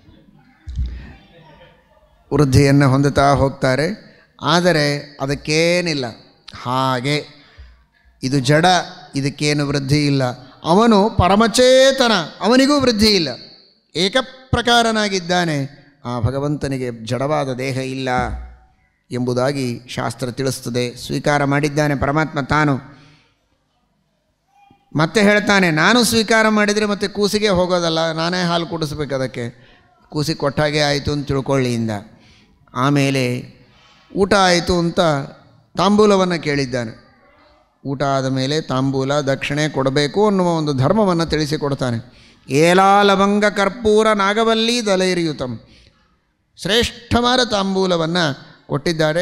ವೃದ್ಧಿಯನ್ನು ಹೊಂದುತ್ತಾ ಹೋಗ್ತಾರೆ ಆದರೆ ಅದಕ್ಕೇನಿಲ್ಲ ಹಾಗೆ ಇದು ಜಡ ಇದಕ್ಕೇನು ವೃದ್ಧಿ ಇಲ್ಲ ಅವನು ಪರಮಚೇತನ ಅವನಿಗೂ ವೃದ್ಧಿ ಇಲ್ಲ ಏಕಪ್ರಕಾರನಾಗಿದ್ದಾನೆ ಆ ಭಗವಂತನಿಗೆ ಜಡವಾದ ದೇಹ ಇಲ್ಲ ಎಂಬುದಾಗಿ ಶಾಸ್ತ್ರ ತಿಳಿಸ್ತದೆ ಸ್ವೀಕಾರ ಮಾಡಿದ್ದಾನೆ ಪರಮಾತ್ಮ ತಾನು ಮತ್ತೆ ಹೇಳ್ತಾನೆ ನಾನು ಸ್ವೀಕಾರ ಮಾಡಿದರೆ ಮತ್ತೆ ಕೂಸಿಗೆ ಹೋಗೋದಲ್ಲ ನಾನೇ ಹಾಲು ಕುಡಿಸ್ಬೇಕು ಅದಕ್ಕೆ ಕೂಸಿಗೆ ಕೊಟ್ಟಾಗೆ ಆಯಿತು ಅಂತ ತಿಳ್ಕೊಳ್ಳಿಯಿಂದ ಆಮೇಲೆ ಊಟ ಆಯಿತು ಅಂತ ತಾಂಬೂಲವನ್ನು ಕೇಳಿದ್ದಾನೆ ಊಟ ಆದ ಮೇಲೆ ತಾಂಬೂಲ ದಕ್ಷಿಣೆ ಕೊಡಬೇಕು ಅನ್ನುವ ಒಂದು ಧರ್ಮವನ್ನು ತಿಳಿಸಿಕೊಡ್ತಾನೆ ಏಲಾ ಲವಂಗ ಕರ್ಪೂರ ನಾಗವಲ್ಲಿ ದಲೈರಿಯುತಂ ಶ್ರೇಷ್ಠವಾದ ತಾಂಬೂಲವನ್ನು ಕೊಟ್ಟಿದ್ದಾರೆ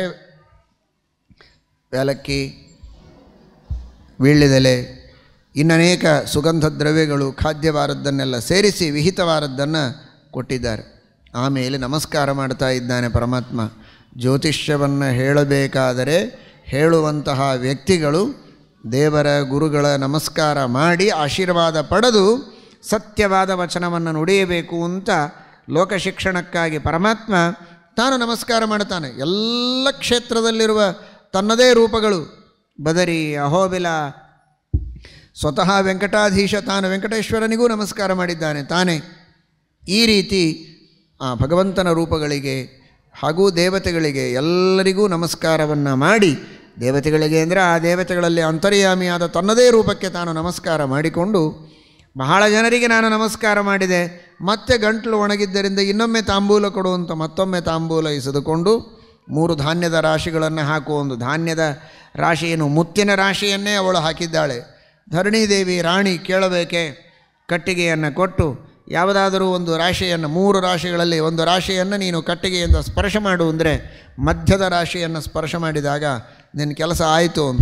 ಏಲಕ್ಕಿ ವೀಳ್ಯದೆಲೆ ಇನ್ನನೇಕ ಸುಗಂಧ ದ್ರವ್ಯಗಳು ಖಾದ್ಯವಾರದ್ದನ್ನೆಲ್ಲ ಸೇರಿಸಿ ವಿಹಿತವಾರದ್ದನ್ನು ಕೊಟ್ಟಿದ್ದಾರೆ ಆಮೇಲೆ ನಮಸ್ಕಾರ ಮಾಡ್ತಾ ಇದ್ದಾನೆ ಪರಮಾತ್ಮ ಜ್ಯೋತಿಷ್ಯವನ್ನು ಹೇಳಬೇಕಾದರೆ ಹೇಳುವಂತಹ ವ್ಯಕ್ತಿಗಳು ದೇವರ ಗುರುಗಳ ನಮಸ್ಕಾರ ಮಾಡಿ ಆಶೀರ್ವಾದ ಪಡೆದು ಸತ್ಯವಾದ ವಚನವನ್ನು ನುಡಿಯಬೇಕು ಅಂತ ಲೋಕಶಿಕ್ಷಣಕ್ಕಾಗಿ ಪರಮಾತ್ಮ ತಾನು ನಮಸ್ಕಾರ ಮಾಡ್ತಾನೆ ಎಲ್ಲ ಕ್ಷೇತ್ರದಲ್ಲಿರುವ ತನ್ನದೇ ರೂಪಗಳು ಬದರಿ ಅಹೋಬಿಲ ಸ್ವತಃ ವೆಂಕಟಾಧೀಶ ತಾನು ವೆಂಕಟೇಶ್ವರನಿಗೂ ನಮಸ್ಕಾರ ಮಾಡಿದ್ದಾನೆ ತಾನೇ ಈ ರೀತಿ ಆ ಭಗವಂತನ ರೂಪಗಳಿಗೆ ಹಾಗೂ ದೇವತೆಗಳಿಗೆ ಎಲ್ಲರಿಗೂ ನಮಸ್ಕಾರವನ್ನು ಮಾಡಿ ದೇವತೆಗಳಿಗೆ ಅಂದರೆ ಆ ದೇವತೆಗಳಲ್ಲಿ ಅಂತರ್ಯಾಮಿಯಾದ ತನ್ನದೇ ರೂಪಕ್ಕೆ ತಾನು ನಮಸ್ಕಾರ ಮಾಡಿಕೊಂಡು ಬಹಳ ಜನರಿಗೆ ನಾನು ನಮಸ್ಕಾರ ಮಾಡಿದೆ ಮತ್ತೆ ಗಂಟಲು ಒಣಗಿದ್ದರಿಂದ ಇನ್ನೊಮ್ಮೆ ತಾಂಬೂಲ ಕೊಡುವಂತ ಮತ್ತೊಮ್ಮೆ ತಾಂಬೂಲ ಇಸಿದುಕೊಂಡು ಮೂರು ಧಾನ್ಯದ ರಾಶಿಗಳನ್ನು ಹಾಕುವ ಒಂದು ಧಾನ್ಯದ ರಾಶಿಯನ್ನು ಮುತ್ತಿನ ರಾಶಿಯನ್ನೇ ಅವಳು ಹಾಕಿದ್ದಾಳೆ ಧರಣಿದೇವಿ ರಾಣಿ ಕೇಳಬೇಕೆ ಕಟ್ಟಿಗೆಯನ್ನು ಕೊಟ್ಟು ಯಾವುದಾದರೂ ಒಂದು ರಾಶಿಯನ್ನು ಮೂರು ರಾಶಿಗಳಲ್ಲಿ ಒಂದು ರಾಶಿಯನ್ನು ನೀನು ಕಟ್ಟಿಗೆಯಿಂದ ಸ್ಪರ್ಶ ಮಾಡು ಅಂದರೆ ಮಧ್ಯದ ರಾಶಿಯನ್ನು ಸ್ಪರ್ಶ ಮಾಡಿದಾಗ ನಿನ್ನ ಕೆಲಸ ಆಯಿತು ಅಂತ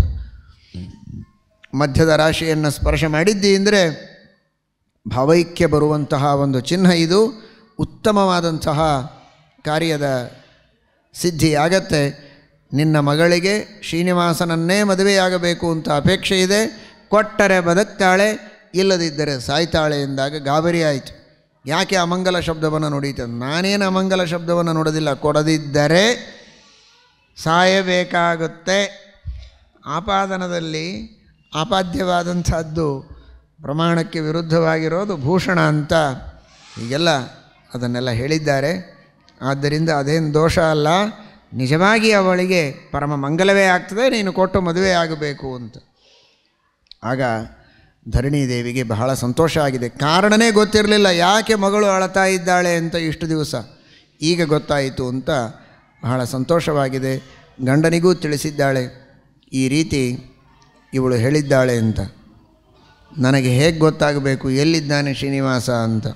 ಮಧ್ಯದ ರಾಶಿಯನ್ನು ಸ್ಪರ್ಶ ಮಾಡಿದ್ದಿ ಅಂದರೆ ಭಾವೈಕ್ಯ ಬರುವಂತಹ ಒಂದು ಚಿಹ್ನ ಇದು ಉತ್ತಮವಾದಂತಹ ಕಾರ್ಯದ ಸಿದ್ಧಿ ಆಗತ್ತೆ ನಿನ್ನ ಮಗಳಿಗೆ ಶ್ರೀನಿವಾಸನನ್ನೇ ಮದುವೆಯಾಗಬೇಕು ಅಂತ ಅಪೇಕ್ಷೆ ಇದೆ ಕೊಟ್ಟರೆ ಬದುಕ್ತಾಳೆ ಇಲ್ಲದಿದ್ದರೆ ಸಾಯ್ತಾಳೆ ಎಂದಾಗ ಗಾಬರಿ ಆಯಿತು ಯಾಕೆ ಅಮಂಗಲ ಶಬ್ದವನ್ನು ನುಡಿತ ನಾನೇನು ಅಮಂಗಲ ಶಬ್ದವನ್ನು ನುಡಿದಿಲ್ಲ ಕೊಡದಿದ್ದರೆ ಸಾಯಬೇಕಾಗುತ್ತೆ ಆಪಾದನದಲ್ಲಿ ಆಪಾದ್ಯವಾದಂಥದ್ದು ಪ್ರಮಾಣಕ್ಕೆ ವಿರುದ್ಧವಾಗಿರೋದು ಭೂಷಣ ಅಂತ ಹೀಗೆಲ್ಲ ಅದನ್ನೆಲ್ಲ ಹೇಳಿದ್ದಾರೆ ಆದ್ದರಿಂದ ಅದೇನು ದೋಷ ಅಲ್ಲ ನಿಜವಾಗಿ ಅವಳಿಗೆ ಪರಮ ಮಂಗಲವೇ ಆಗ್ತದೆ ನೀನು ಕೊಟ್ಟು ಮದುವೆ ಆಗಬೇಕು ಅಂತ ಆಗ ಧರಣಿ ದೇವಿಗೆ ಬಹಳ ಸಂತೋಷ ಆಗಿದೆ ಕಾರಣನೇ ಗೊತ್ತಿರಲಿಲ್ಲ ಯಾಕೆ ಮಗಳು ಅಳತಾ ಇದ್ದಾಳೆ ಅಂತ ಇಷ್ಟು ದಿವಸ ಈಗ ಗೊತ್ತಾಯಿತು ಅಂತ ಬಹಳ ಸಂತೋಷವಾಗಿದೆ ಗಂಡನಿಗೂ ತಿಳಿಸಿದ್ದಾಳೆ ಈ ರೀತಿ ಇವಳು ಹೇಳಿದ್ದಾಳೆ ಅಂತ ನನಗೆ ಹೇಗೆ ಗೊತ್ತಾಗಬೇಕು ಎಲ್ಲಿದ್ದಾನೆ ಶ್ರೀನಿವಾಸ ಅಂತ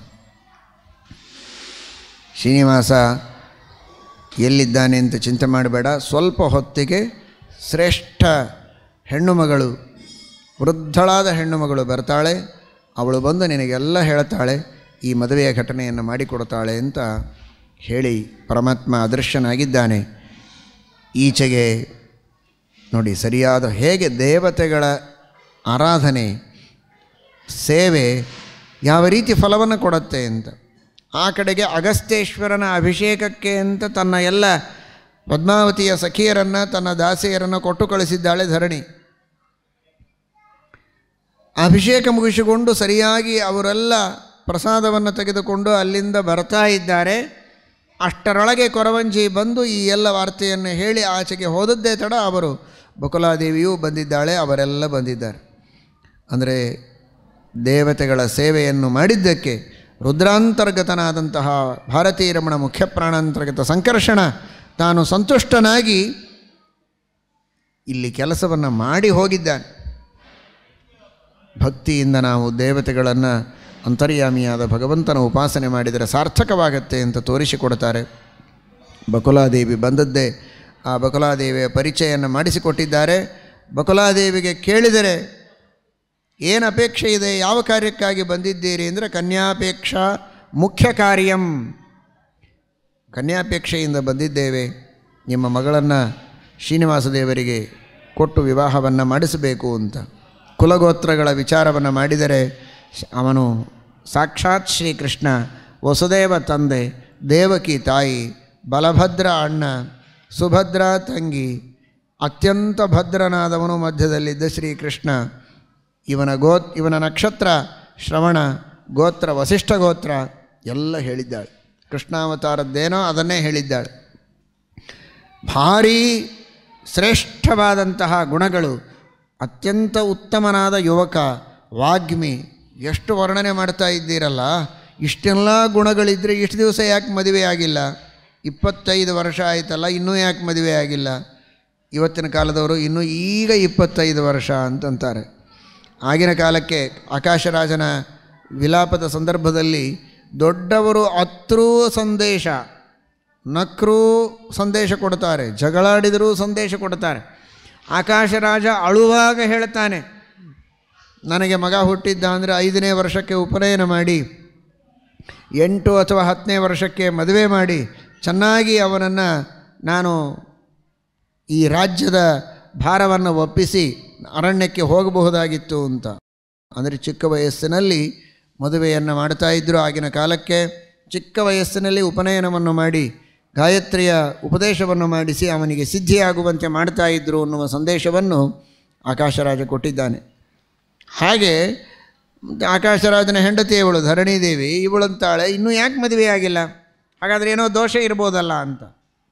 ಶ್ರೀನಿವಾಸ ಎಲ್ಲಿದ್ದಾನೆ ಅಂತ ಚಿಂತೆ ಮಾಡಬೇಡ ಸ್ವಲ್ಪ ಹೊತ್ತಿಗೆ ಶ್ರೇಷ್ಠ ಹೆಣ್ಣು ವೃದ್ಧಳಾದ ಹೆಣ್ಣು ಮಗಳು ಬರ್ತಾಳೆ ಅವಳು ಬಂದು ನಿನಗೆಲ್ಲ ಹೇಳ್ತಾಳೆ ಈ ಮದುವೆಯ ಘಟನೆಯನ್ನು ಮಾಡಿಕೊಡ್ತಾಳೆ ಅಂತ ಹೇಳಿ ಪರಮಾತ್ಮ ಅದೃಶ್ಯನಾಗಿದ್ದಾನೆ ಈಚೆಗೆ ನೋಡಿ ಸರಿಯಾದ ಹೇಗೆ ದೇವತೆಗಳ ಆರಾಧನೆ ಸೇವೆ ಯಾವ ರೀತಿ ಫಲವನ್ನು ಕೊಡುತ್ತೆ ಅಂತ ಆ ಕಡೆಗೆ ಅಗಸ್ತ್ಯೇಶ್ವರನ ಅಭಿಷೇಕಕ್ಕೆ ಅಂತ ತನ್ನ ಎಲ್ಲ ಪದ್ಮಾವತಿಯ ಸಖಿಯರನ್ನು ತನ್ನ ದಾಸಿಯರನ್ನು ಕೊಟ್ಟು ಕಳಿಸಿದ್ದಾಳೆ ಧರಣಿ ಅಭಿಷೇಕ ಮುಗಿಸಿಕೊಂಡು ಸರಿಯಾಗಿ ಅವರೆಲ್ಲ ಪ್ರಸಾದವನ್ನು ತೆಗೆದುಕೊಂಡು ಅಲ್ಲಿಂದ ಬರ್ತಾ ಇದ್ದಾರೆ ಅಷ್ಟರೊಳಗೆ ಕೊರವಂಜಿ ಬಂದು ಈ ಎಲ್ಲ ವಾರ್ತೆಯನ್ನು ಹೇಳಿ ಆಚೆಗೆ ಹೋದದ್ದೇ ತಡ ಅವರು ಬಕುಲಾದೇವಿಯೂ ಬಂದಿದ್ದಾಳೆ ಅವರೆಲ್ಲ ಬಂದಿದ್ದಾರೆ ಅಂದರೆ ದೇವತೆಗಳ ಸೇವೆಯನ್ನು ಮಾಡಿದ್ದಕ್ಕೆ ರುದ್ರಾಂತರ್ಗತನಾದಂತಹ ಭಾರತೀಯ ರಮಣ ಮುಖ್ಯ ಪ್ರಾಣಾಂತರ್ಗತ ಸಂಕರ್ಷಣ ತಾನು ಸಂತುಷ್ಟನಾಗಿ ಇಲ್ಲಿ ಕೆಲಸವನ್ನು ಮಾಡಿ ಹೋಗಿದ್ದಾನೆ ಭಕ್ತಿಯಿಂದ ನಾವು ದೇವತೆಗಳನ್ನು ಅಂತರ್ಯಾಮಿಯಾದ ಭಗವಂತನ ಉಪಾಸನೆ ಮಾಡಿದರೆ ಸಾರ್ಥಕವಾಗತ್ತೆ ಅಂತ ತೋರಿಸಿಕೊಡ್ತಾರೆ ಬಕುಲಾದೇವಿ ಬಂದದ್ದೇ ಆ ಬಕುಲಾದೇವಿಯ ಪರಿಚಯವನ್ನು ಮಾಡಿಸಿಕೊಟ್ಟಿದ್ದಾರೆ ಬಕುಲಾದೇವಿಗೆ ಕೇಳಿದರೆ ಏನು ಅಪೇಕ್ಷೆ ಇದೆ ಯಾವ ಕಾರ್ಯಕ್ಕಾಗಿ ಬಂದಿದ್ದೀರಿ ಅಂದರೆ ಕನ್ಯಾಪೇಕ್ಷಾ ಮುಖ್ಯ ಕಾರ್ಯಂ ಕನ್ಯಾಪೇಕ್ಷೆಯಿಂದ ಬಂದಿದ್ದೇವೆ ನಿಮ್ಮ ಮಗಳನ್ನು ಶ್ರೀನಿವಾಸ ದೇವರಿಗೆ ಕೊಟ್ಟು ವಿವಾಹವನ್ನು ಮಾಡಿಸಬೇಕು ಅಂತ ಕುಲಗೋತ್ರಗಳ ವಿಚಾರವನ್ನು ಮಾಡಿದರೆ ಶ- ಅವನು ಸಾಕ್ಷಾತ್ ಶ್ರೀಕೃಷ್ಣ ವಸುದೇವ ತಂದೆ ದೇವಕಿ ತಾಯಿ ಬಲಭದ್ರ ಅಣ್ಣ ಸುಭದ್ರ ತಂಗಿ ಅತ್ಯಂತ ಭದ್ರನಾದವನು ಮಧ್ಯದಲ್ಲಿದ್ದ ಶ್ರೀಕೃಷ್ಣ ಇವನ ಗೋ ಇವನ ನಕ್ಷತ್ರ ಶ್ರವಣ ಗೋತ್ರ ವಸಿಷ್ಠ ಗೋತ್ರ ಎಲ್ಲ ಹೇಳಿದ್ದಾಳೆ ಕೃಷ್ಣಾವತಾರದ್ದೇನೋ ಅದನ್ನೇ ಹೇಳಿದ್ದಾಳೆ ಭಾರೀ ಶ್ರೇಷ್ಠವಾದಂತಹ ಗುಣಗಳು ಅತ್ಯಂತ ಉತ್ತಮನಾದ ಯುವಕ ವಾಗ್ಮಿ ಎಷ್ಟು ವರ್ಣನೆ ಮಾಡ್ತಾ ಇದ್ದೀರಲ್ಲ ಇಷ್ಟೆಲ್ಲ ಗುಣಗಳಿದ್ದರೆ ಇಷ್ಟು ದಿವಸ ಯಾಕೆ ಮದುವೆ ಆಗಿಲ್ಲ ಇಪ್ಪತ್ತೈದು ವರ್ಷ ಆಯ್ತಲ್ಲ ಇನ್ನೂ ಯಾಕೆ ಮದುವೆ ಆಗಿಲ್ಲ ಇವತ್ತಿನ ಕಾಲದವರು ಇನ್ನೂ ಈಗ ಇಪ್ಪತ್ತೈದು ವರ್ಷ ಅಂತಂತಾರೆ ಆಗಿನ ಕಾಲಕ್ಕೆ ಆಕಾಶರಾಜನ ವಿಲಾಪದ ಸಂದರ್ಭದಲ್ಲಿ ದೊಡ್ಡವರು ಅತ್ರೂ ಸಂದೇಶ ನಕ್ರೂ ಸಂದೇಶ ಕೊಡ್ತಾರೆ ಜಗಳಾಡಿದರೂ ಸಂದೇಶ ಕೊಡ್ತಾರೆ ಆಕಾಶರಾಜ ಅಳುವಾಗ ಹೇಳ್ತಾನೆ ನನಗೆ ಮಗ ಹುಟ್ಟಿದ್ದ ಅಂದರೆ ಐದನೇ ವರ್ಷಕ್ಕೆ ಉಪನಯನ ಮಾಡಿ ಎಂಟು ಅಥವಾ ಹತ್ತನೇ ವರ್ಷಕ್ಕೆ ಮದುವೆ ಮಾಡಿ ಚೆನ್ನಾಗಿ ಅವನನ್ನು ನಾನು ಈ ರಾಜ್ಯದ ಭಾರವನ್ನು ಒಪ್ಪಿಸಿ ಅರಣ್ಯಕ್ಕೆ ಹೋಗಬಹುದಾಗಿತ್ತು ಅಂತ ಅಂದರೆ ಚಿಕ್ಕ ವಯಸ್ಸಿನಲ್ಲಿ ಮದುವೆಯನ್ನು ಮಾಡ್ತಾ ಇದ್ದರು ಆಗಿನ ಕಾಲಕ್ಕೆ ಚಿಕ್ಕ ವಯಸ್ಸಿನಲ್ಲಿ ಉಪನಯನವನ್ನು ಮಾಡಿ ಗಾಯತ್ರಿಯ ಉಪದೇಶವನ್ನು ಮಾಡಿಸಿ ಅವನಿಗೆ ಸಿದ್ಧಿಯಾಗುವಂತೆ ಮಾಡ್ತಾ ಇದ್ದರು ಅನ್ನುವ ಸಂದೇಶವನ್ನು ಆಕಾಶರಾಜ ಕೊಟ್ಟಿದ್ದಾನೆ ಹಾಗೆ ಆಕಾಶರಾಜನ ಹೆಂಡತಿ ಇವಳು ಧರಣಿದೇವಿ ಇವಳಂತಾಳೆ ಇನ್ನೂ ಯಾಕೆ ಮದುವೆ ಆಗಿಲ್ಲ ಹಾಗಾದರೆ ಏನೋ ದೋಷ ಇರ್ಬೋದಲ್ಲ ಅಂತ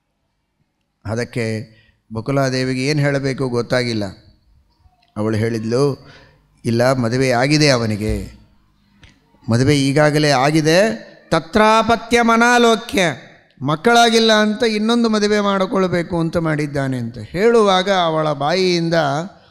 ಅದಕ್ಕೆ ಬಕುಲಾದೇವಿಗೆ ಏನು ಹೇಳಬೇಕು ಗೊತ್ತಾಗಿಲ್ಲ ಅವಳು ಹೇಳಿದ್ಲು ಇಲ್ಲ ಮದುವೆ ಆಗಿದೆ ಅವನಿಗೆ ಮದುವೆ ಈಗಾಗಲೇ ಆಗಿದೆ ತತ್ರಾಪತ್ಯ ಮನಾಲೋಕ್ಯ ಮಕ್ಕಳಾಗಿಲ್ಲ ಅಂತ ಇನ್ನೊಂದು ಮದುವೆ ಮಾಡಿಕೊಳ್ಬೇಕು ಅಂತ ಮಾಡಿದ್ದಾನೆ ಅಂತ ಹೇಳುವಾಗ ಅವಳ ಬಾಯಿಯಿಂದ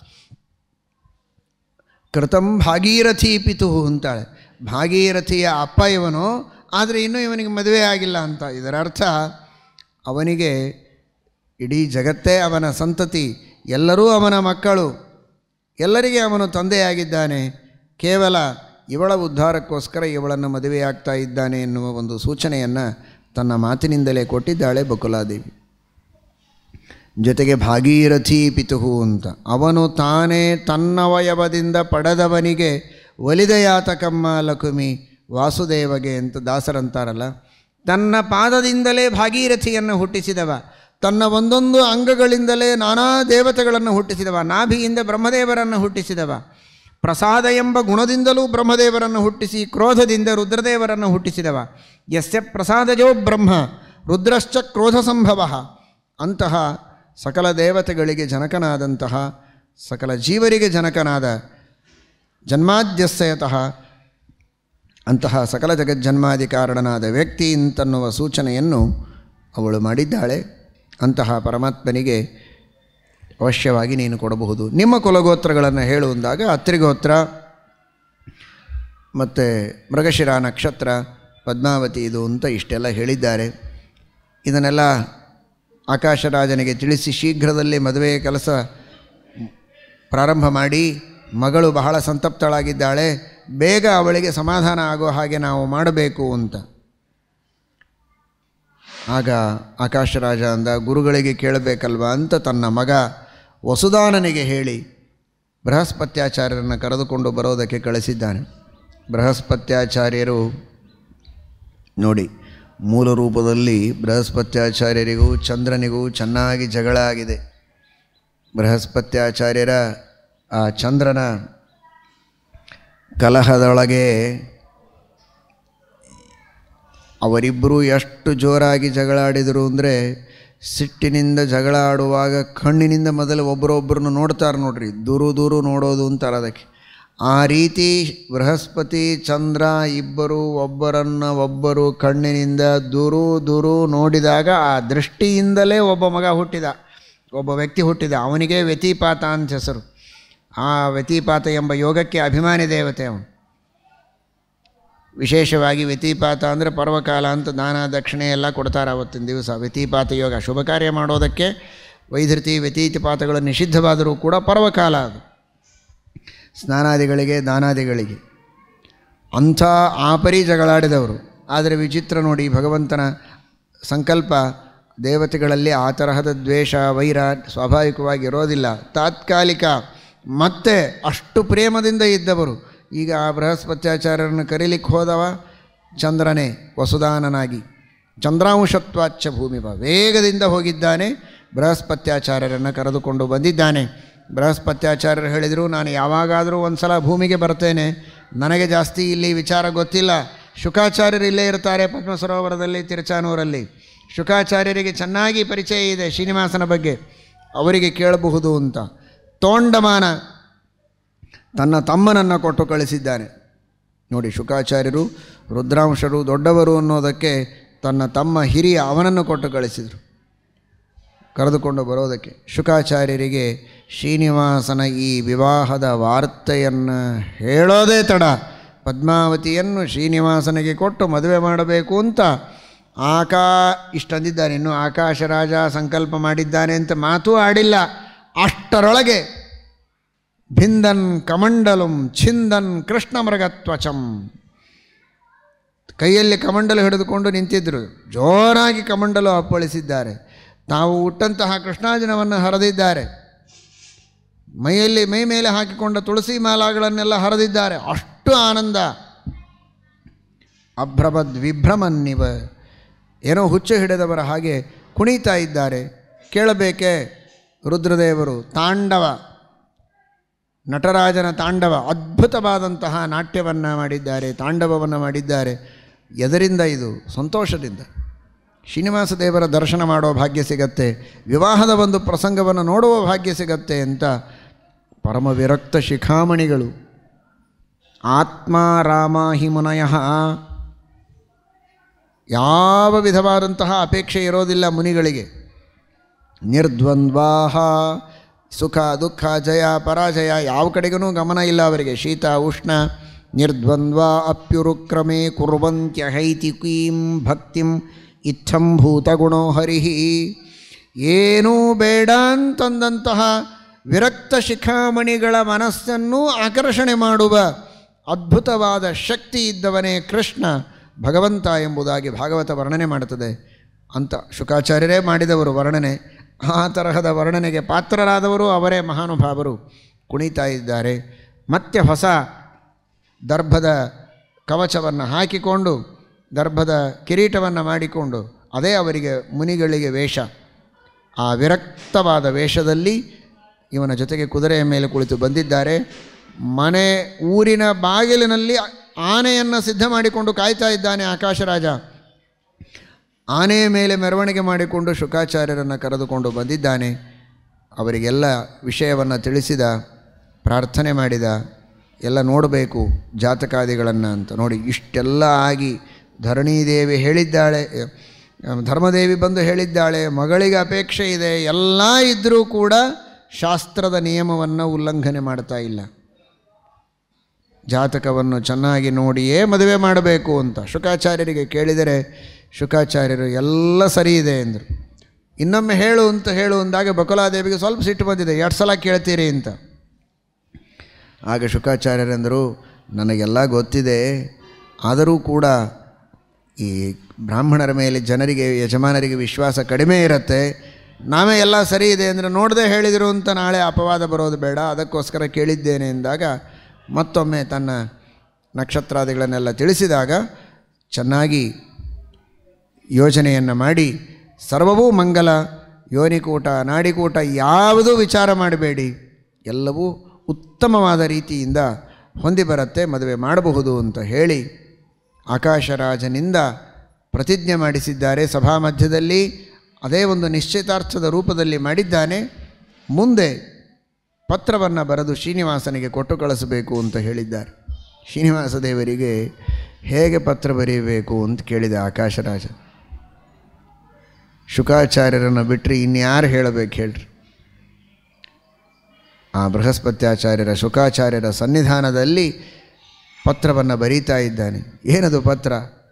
ಕೃತಂ ಭಾಗೀರಥಿ ಪಿತು ಅಂತಾಳೆ ಭಾಗೀರಥಿಯ ಅಪ್ಪ ಇವನು ಆದರೆ ಇನ್ನೂ ಇವನಿಗೆ ಮದುವೆ ಆಗಿಲ್ಲ ಅಂತ ಇದರ ಅರ್ಥ ಅವನಿಗೆ ಇಡೀ ಜಗತ್ತೇ ಅವನ ಸಂತತಿ ಎಲ್ಲರೂ ಅವನ ಮಕ್ಕಳು ಎಲ್ಲರಿಗೆ ಅವನು ತಂದೆಯಾಗಿದ್ದಾನೆ ಕೇವಲ ಇವಳ ಉದ್ಧಾರಕ್ಕೋಸ್ಕರ ಇವಳನ್ನು ಮದುವೆಯಾಗ್ತಾ ಇದ್ದಾನೆ ಎನ್ನುವ ಒಂದು ಸೂಚನೆಯನ್ನು ತನ್ನ ಮಾತಿನಿಂದಲೇ ಕೊಟ್ಟಿದ್ದಾಳೆ ಬಕುಲಾದೇವಿ ಜೊತೆಗೆ ಭಾಗೀರಥಿ ಪಿತುಹು ಅಂತ ಅವನು ತಾನೇ ತನ್ನವಯವದಿಂದ ಪಡೆದವನಿಗೆ ಒಲಿದಯಾತಕಮ್ಮ ಲಕುಮಿ ವಾಸುದೇವಗೆ ಅಂತ ದಾಸರಂತಾರಲ್ಲ ತನ್ನ ಪಾದದಿಂದಲೇ ಭಾಗೀರಥಿಯನ್ನು ಹುಟ್ಟಿಸಿದವ ತನ್ನ ಒಂದೊಂದು ಅಂಗಗಳಿಂದಲೇ ನಾನಾ ದೇವತೆಗಳನ್ನು ಹುಟ್ಟಿಸಿದವ ನಾಭಿಯಿಂದ ಬ್ರಹ್ಮದೇವರನ್ನು ಹುಟ್ಟಿಸಿದವ ಪ್ರಸಾದ ಎಂಬ ಗುಣದಿಂದಲೂ ಬ್ರಹ್ಮದೇವರನ್ನು ಹುಟ್ಟಿಸಿ ಕ್ರೋಧದಿಂದ ರುದ್ರದೇವರನ್ನು ಹುಟ್ಟಿಸಿದವ ಯಸ್ಯ ಪ್ರಸಾದಜೋ ಬ್ರಹ್ಮ ರುದ್ರಶ್ಚ ಕ್ರೋಧ ಸಂಭವ ಅಂತಹ ಸಕಲ ದೇವತೆಗಳಿಗೆ ಜನಕನಾದಂತಹ ಸಕಲ ಜೀವರಿಗೆ ಜನಕನಾದ ಜನ್ಮಾದ್ಯಸ್ಯತಃ ಅಂತಹ ಸಕಲ ಜಗಜ್ಜನ್ಮಾದಿ ಕಾರಣನಾದ ವ್ಯಕ್ತಿ ಅಂತನ್ನುವ ಸೂಚನೆಯನ್ನು ಅವಳು ಮಾಡಿದ್ದಾಳೆ ಅಂತಹ ಪರಮಾತ್ಮನಿಗೆ ಅವಶ್ಯವಾಗಿ ನೀನು ಕೊಡಬಹುದು ನಿಮ್ಮ ಕುಲಗೋತ್ರಗಳನ್ನು ಹೇಳುವಂದಾಗ ಅತ್ರಿಗೋತ್ರ ಮತ್ತು ಮೃಗಶಿರ ನಕ್ಷತ್ರ ಪದ್ಮಾವತಿ ಇದು ಅಂತ ಇಷ್ಟೆಲ್ಲ ಹೇಳಿದ್ದಾರೆ ಇದನ್ನೆಲ್ಲ ಆಕಾಶರಾಜನಿಗೆ ತಿಳಿಸಿ ಶೀಘ್ರದಲ್ಲಿ ಮದುವೆಯ ಕೆಲಸ ಪ್ರಾರಂಭ ಮಾಡಿ ಮಗಳು ಬಹಳ ಸಂತಪ್ತಳಾಗಿದ್ದಾಳೆ ಬೇಗ ಅವಳಿಗೆ ಸಮಾಧಾನ ಆಗೋ ಹಾಗೆ ನಾವು ಮಾಡಬೇಕು ಅಂತ ಆಗ ಆಕಾಶರಾಜ ಅಂದ ಗುರುಗಳಿಗೆ ಕೇಳಬೇಕಲ್ವಾ ಅಂತ ತನ್ನ ಮಗ ವಸುದಾನನಿಗೆ ಹೇಳಿ ಬೃಹಸ್ಪತ್ಯಾಚಾರ್ಯರನ್ನು ಕರೆದುಕೊಂಡು ಬರೋದಕ್ಕೆ ಕಳಿಸಿದ್ದಾನೆ ಬೃಹಸ್ಪತ್ಯಾಚಾರ್ಯರು ನೋಡಿ ಮೂಲ ರೂಪದಲ್ಲಿ ಬೃಹಸ್ಪತ್ಯಾಚಾರ್ಯರಿಗೂ ಚಂದ್ರನಿಗೂ ಚೆನ್ನಾಗಿ ಜಗಳ ಆಗಿದೆ ಬೃಹಸ್ಪತ್ಯಾಚಾರ್ಯರ ಆ ಚಂದ್ರನ ಕಲಹದೊಳಗೆ ಅವರಿಬ್ಬರು ಎಷ್ಟು ಜೋರಾಗಿ ಜಗಳ ಆಡಿದರು ಅಂದರೆ ಸಿಟ್ಟಿನಿಂದ ಜಗಳ ಆಡುವಾಗ ಕಣ್ಣಿನಿಂದ ಮೊದಲು ಒಬ್ಬರೊಬ್ಬರನ್ನು ನೋಡ್ತಾರೆ ನೋಡ್ರಿ ದೂರು ದೂರು ನೋಡೋದು ಅಂತಾರೆ ಅದಕ್ಕೆ ಆ ರೀತಿ ಬೃಹಸ್ಪತಿ ಚಂದ್ರ ಇಬ್ಬರು ಒಬ್ಬರನ್ನು ಒಬ್ಬರು ಕಣ್ಣಿನಿಂದ ದೂರು ದೂರು ನೋಡಿದಾಗ ಆ ದೃಷ್ಟಿಯಿಂದಲೇ ಒಬ್ಬ ಮಗ ಹುಟ್ಟಿದ ಒಬ್ಬ ವ್ಯಕ್ತಿ ಹುಟ್ಟಿದ ಅವನಿಗೆ ವ್ಯತಿಪಾತ ಅಂತ ಹೆಸರು ಆ ವ್ಯತಿಪಾತ ಎಂಬ ಯೋಗಕ್ಕೆ ಅಭಿಮಾನಿ ದೇವತೆ ಅವನು ವಿಶೇಷವಾಗಿ ವ್ಯತಿಪಾತ ಅಂದರೆ ಪರ್ವಕಾಲ ಅಂತ ದಾನ ದಕ್ಷಿಣೆ ಎಲ್ಲ ಕೊಡ್ತಾರೆ ಅವತ್ತಿನ ದಿವಸ ವ್ಯತಿಪಾತ ಯೋಗ ಶುಭ ಕಾರ್ಯ ಮಾಡೋದಕ್ಕೆ ವೈಧೃತಿ ವ್ಯತೀತಿಪಾತಗಳು ನಿಷಿದ್ಧವಾದರೂ ಕೂಡ ಪರ್ವಕಾಲ ಅದು ಸ್ನಾನಾದಿಗಳಿಗೆ ದಾನಾದಿಗಳಿಗೆ ಅಂಥ ಆಪರಿ ಜಗಳಾಡಿದವರು ಆದರೆ ವಿಚಿತ್ರ ನೋಡಿ ಭಗವಂತನ ಸಂಕಲ್ಪ ದೇವತೆಗಳಲ್ಲಿ ಆ ತರಹದ ದ್ವೇಷ ವೈರ ಸ್ವಾಭಾವಿಕವಾಗಿ ಇರೋದಿಲ್ಲ ತಾತ್ಕಾಲಿಕ ಮತ್ತೆ ಅಷ್ಟು ಪ್ರೇಮದಿಂದ ಇದ್ದವರು ಈಗ ಆ ಬೃಹಸ್ಪತ್ಯಾಚಾರ್ಯರನ್ನು ಕರೀಲಿಕ್ಕೆ ಹೋದವ ಚಂದ್ರನೇ ವಸುದಾನನಾಗಿ ಚಂದ್ರಾಂಶತ್ವಾಚ್ಛ ಭೂಮಿಪ ವೇಗದಿಂದ ಹೋಗಿದ್ದಾನೆ ಬೃಹಸ್ಪತ್ಯಾಚಾರ್ಯರನ್ನು ಕರೆದುಕೊಂಡು ಬಂದಿದ್ದಾನೆ ಬೃಹಸ್ಪತ್ಯಾಚಾರ್ಯರು ಹೇಳಿದರು ನಾನು ಯಾವಾಗಾದರೂ ಒಂದು ಸಲ ಭೂಮಿಗೆ ಬರ್ತೇನೆ ನನಗೆ ಜಾಸ್ತಿ ಇಲ್ಲಿ ವಿಚಾರ ಗೊತ್ತಿಲ್ಲ ಶುಕಾಚಾರ್ಯರು ಇಲ್ಲೇ ಇರ್ತಾರೆ ಪದ್ಮ ಸರೋವರದಲ್ಲಿ ತಿರುಚಾನೂರಲ್ಲಿ ಶುಕಾಚಾರ್ಯರಿಗೆ ಚೆನ್ನಾಗಿ ಪರಿಚಯ ಇದೆ ಶ್ರೀನಿವಾಸನ ಬಗ್ಗೆ ಅವರಿಗೆ ಕೇಳಬಹುದು ಅಂತ ತೋಂಡಮಾನ ತನ್ನ ತಮ್ಮನನ್ನು ಕೊಟ್ಟು ಕಳಿಸಿದ್ದಾನೆ ನೋಡಿ ಶುಕಾಚಾರ್ಯರು ರುದ್ರಾಂಶರು ದೊಡ್ಡವರು ಅನ್ನೋದಕ್ಕೆ ತನ್ನ ತಮ್ಮ ಹಿರಿಯ ಅವನನ್ನು ಕೊಟ್ಟು ಕಳಿಸಿದರು ಕರೆದುಕೊಂಡು ಬರೋದಕ್ಕೆ ಶುಕಾಚಾರ್ಯರಿಗೆ ಶ್ರೀನಿವಾಸನ ಈ ವಿವಾಹದ ವಾರ್ತೆಯನ್ನು ಹೇಳೋದೇ ತಡ ಪದ್ಮಾವತಿಯನ್ನು ಶ್ರೀನಿವಾಸನಿಗೆ ಕೊಟ್ಟು ಮದುವೆ ಮಾಡಬೇಕು ಅಂತ ಆಕಾ ಇಷ್ಟಂದಿದ್ದಾನೆ ಇನ್ನು ಆಕಾಶ ರಾಜ ಸಂಕಲ್ಪ ಮಾಡಿದ್ದಾನೆ ಅಂತ ಮಾತೂ ಆಡಿಲ್ಲ ಅಷ್ಟರೊಳಗೆ ಭಿಂದನ್ ಕಮಂಡಲಂ ಛಿಂದನ್ ಕೃಷ್ಣ ಮೃಗತ್ವಚಂ ಕೈಯಲ್ಲಿ ಕಮಂಡಲು ಹಿಡಿದುಕೊಂಡು ನಿಂತಿದ್ದರು ಜೋರಾಗಿ ಕಮಂಡಲು ಅಪ್ಪಳಿಸಿದ್ದಾರೆ ತಾವು ಹುಟ್ಟಂತಹ ಕೃಷ್ಣಾಜನವನ್ನು ಹರಿದಿದ್ದಾರೆ ಮೈಯಲ್ಲಿ ಮೈ ಮೇಲೆ ಹಾಕಿಕೊಂಡ ತುಳಸಿ ಮಾಲಾಗಳನ್ನೆಲ್ಲ ಹರಿದಿದ್ದಾರೆ ಅಷ್ಟು ಆನಂದ ಅಭ್ರಮದ್ ವಿಭ್ರಮನ್ನಿವ ಏನೋ ಹುಚ್ಚು ಹಿಡಿದವರ ಹಾಗೆ ಕುಣಿತಾ ಇದ್ದಾರೆ ಕೇಳಬೇಕೆ ರುದ್ರದೇವರು ತಾಂಡವ ನಟರಾಜನ ತಾಂಡವ ಅದ್ಭುತವಾದಂತಹ ನಾಟ್ಯವನ್ನು ಮಾಡಿದ್ದಾರೆ ತಾಂಡವವನ್ನು ಮಾಡಿದ್ದಾರೆ ಎದರಿಂದ ಇದು ಸಂತೋಷದಿಂದ ಶ್ರೀನಿವಾಸ ದೇವರ ದರ್ಶನ ಮಾಡೋ ಭಾಗ್ಯ ಸಿಗತ್ತೆ ವಿವಾಹದ ಒಂದು ಪ್ರಸಂಗವನ್ನು ನೋಡುವ ಭಾಗ್ಯ ಸಿಗತ್ತೆ ಅಂತ ಪರಮ ವಿರಕ್ತ ಶಿಖಾಮಣಿಗಳು ಆತ್ಮ ರಾಮ ಹಿ ಮುನಯ ಯಾವ ವಿಧವಾದಂತಹ ಅಪೇಕ್ಷೆ ಇರೋದಿಲ್ಲ ಮುನಿಗಳಿಗೆ ನಿರ್ದ್ವಂದ್ವಾಹ ಸುಖ ದುಃಖ ಜಯ ಪರಾಜಯ ಯಾವ ಕಡೆಗೂ ಗಮನ ಇಲ್ಲ ಅವರಿಗೆ ಶೀತ ಉಷ್ಣ ನಿರ್ದ್ವಂದ್ವ ಅಪ್ಯುರುಕ್ರಮೇ ಕುರ್ವಂತ್ಯಹೈತಿಕೀಂ ಭಕ್ತಿಂ ಇಚ್ಛಂಭೂತಗುಣೋ ಹರಿ ಏನೂ ಬೇಡ ಅಂತಂದಂತಹ ವಿರಕ್ತ ಶಿಖಾಮಣಿಗಳ ಮನಸ್ಸನ್ನು ಆಕರ್ಷಣೆ ಮಾಡುವ ಅದ್ಭುತವಾದ ಶಕ್ತಿ ಇದ್ದವನೇ ಕೃಷ್ಣ ಭಗವಂತ ಎಂಬುದಾಗಿ ಭಾಗವತ ವರ್ಣನೆ ಮಾಡುತ್ತದೆ ಅಂತ ಶುಕಾಚಾರ್ಯರೇ ಮಾಡಿದವರು ವರ್ಣನೆ ಆ ತರಹದ ವರ್ಣನೆಗೆ ಪಾತ್ರರಾದವರು ಅವರೇ ಮಹಾನುಭಾವರು ಕುಣಿತಾ ಇದ್ದಾರೆ ಮತ್ತೆ ಹೊಸ ದರ್ಭದ ಕವಚವನ್ನು ಹಾಕಿಕೊಂಡು ದರ್ಭದ ಕಿರೀಟವನ್ನು ಮಾಡಿಕೊಂಡು ಅದೇ ಅವರಿಗೆ ಮುನಿಗಳಿಗೆ ವೇಷ ಆ ವಿರಕ್ತವಾದ ವೇಷದಲ್ಲಿ ಇವನ ಜೊತೆಗೆ ಕುದುರೆಯ ಮೇಲೆ ಕುಳಿತು ಬಂದಿದ್ದಾರೆ ಮನೆ ಊರಿನ ಬಾಗಿಲಿನಲ್ಲಿ ಆನೆಯನ್ನು ಸಿದ್ಧ ಮಾಡಿಕೊಂಡು ಕಾಯ್ತಾ ಇದ್ದಾನೆ ಆಕಾಶರಾಜ ಆನೆಯ ಮೇಲೆ ಮೆರವಣಿಗೆ ಮಾಡಿಕೊಂಡು ಶುಕಾಚಾರ್ಯರನ್ನು ಕರೆದುಕೊಂಡು ಬಂದಿದ್ದಾನೆ ಅವರಿಗೆಲ್ಲ ವಿಷಯವನ್ನು ತಿಳಿಸಿದ ಪ್ರಾರ್ಥನೆ ಮಾಡಿದ ಎಲ್ಲ ನೋಡಬೇಕು ಜಾತಕಾದಿಗಳನ್ನು ಅಂತ ನೋಡಿ ಇಷ್ಟೆಲ್ಲ ಆಗಿ ಧರಣೀದೇವಿ ಹೇಳಿದ್ದಾಳೆ ಧರ್ಮದೇವಿ ಬಂದು ಹೇಳಿದ್ದಾಳೆ ಮಗಳಿಗೆ ಅಪೇಕ್ಷೆ ಇದೆ ಎಲ್ಲ ಇದ್ದರೂ ಕೂಡ ಶಾಸ್ತ್ರದ ನಿಯಮವನ್ನು ಉಲ್ಲಂಘನೆ ಮಾಡ್ತಾ ಇಲ್ಲ ಜಾತಕವನ್ನು ಚೆನ್ನಾಗಿ ನೋಡಿಯೇ ಮದುವೆ ಮಾಡಬೇಕು ಅಂತ ಶುಕಾಚಾರ್ಯರಿಗೆ ಕೇಳಿದರೆ ಶುಕಾಚಾರ್ಯರು ಎಲ್ಲ ಸರಿ ಇದೆ ಎಂದರು ಇನ್ನೊಮ್ಮೆ ಹೇಳು ಅಂತ ಹೇಳು ಅಂದಾಗ ಬಕುಲಾದೇವಿಗೆ ಸ್ವಲ್ಪ ಸಿಟ್ಟು ಬಂದಿದೆ ಎರಡು ಸಲ ಕೇಳ್ತೀರಿ ಅಂತ ಆಗ ಶುಕಾಚಾರ್ಯರೆಂದರು ನನಗೆಲ್ಲ ಗೊತ್ತಿದೆ ಆದರೂ ಕೂಡ ಈ ಬ್ರಾಹ್ಮಣರ ಮೇಲೆ ಜನರಿಗೆ ಯಜಮಾನರಿಗೆ ವಿಶ್ವಾಸ ಕಡಿಮೆ ಇರುತ್ತೆ ನಾವೇ ಎಲ್ಲ ಸರಿ ಇದೆ ಅಂದರೆ ನೋಡದೆ ಹೇಳಿದರು ಅಂತ ನಾಳೆ ಅಪವಾದ ಬರೋದು ಬೇಡ ಅದಕ್ಕೋಸ್ಕರ ಕೇಳಿದ್ದೇನೆ ಎಂದಾಗ ಮತ್ತೊಮ್ಮೆ ತನ್ನ ನಕ್ಷತ್ರಾದಿಗಳನ್ನೆಲ್ಲ ತಿಳಿಸಿದಾಗ ಚೆನ್ನಾಗಿ ಯೋಜನೆಯನ್ನು ಮಾಡಿ ಸರ್ವವೂ ಮಂಗಲ ಯೋನಿಕೂಟ ನಾಡಿಕೂಟ ಯಾವುದೂ ವಿಚಾರ ಮಾಡಬೇಡಿ ಎಲ್ಲವೂ ಉತ್ತಮವಾದ ರೀತಿಯಿಂದ ಹೊಂದಿ ಬರುತ್ತೆ ಮದುವೆ ಮಾಡಬಹುದು ಅಂತ ಹೇಳಿ ಆಕಾಶರಾಜನಿಂದ ಪ್ರತಿಜ್ಞೆ ಮಾಡಿಸಿದ್ದಾರೆ ಸಭಾ ಮಧ್ಯದಲ್ಲಿ ಅದೇ ಒಂದು ನಿಶ್ಚಿತಾರ್ಥದ ರೂಪದಲ್ಲಿ ಮಾಡಿದ್ದಾನೆ ಮುಂದೆ ಪತ್ರವನ್ನು ಬರೆದು ಶ್ರೀನಿವಾಸನಿಗೆ ಕೊಟ್ಟು ಕಳಿಸಬೇಕು ಅಂತ ಹೇಳಿದ್ದಾರೆ ಶ್ರೀನಿವಾಸ ದೇವರಿಗೆ ಹೇಗೆ ಪತ್ರ ಬರೆಯಬೇಕು ಅಂತ ಕೇಳಿದ ಆಕಾಶರಾಜ ಶುಕಾಚಾರ್ಯರನ್ನು ಬಿಟ್ಟರೆ ಇನ್ಯಾರು ಹೇಳಬೇಕು ಹೇಳ್ರಿ ಆ ಬೃಹಸ್ಪತ್ಯಾಚಾರ್ಯರ ಶುಕಾಚಾರ್ಯರ ಸನ್ನಿಧಾನದಲ್ಲಿ ಪತ್ರವನ್ನು ಬರೀತಾ ಇದ್ದಾನೆ ಏನದು ಪತ್ರ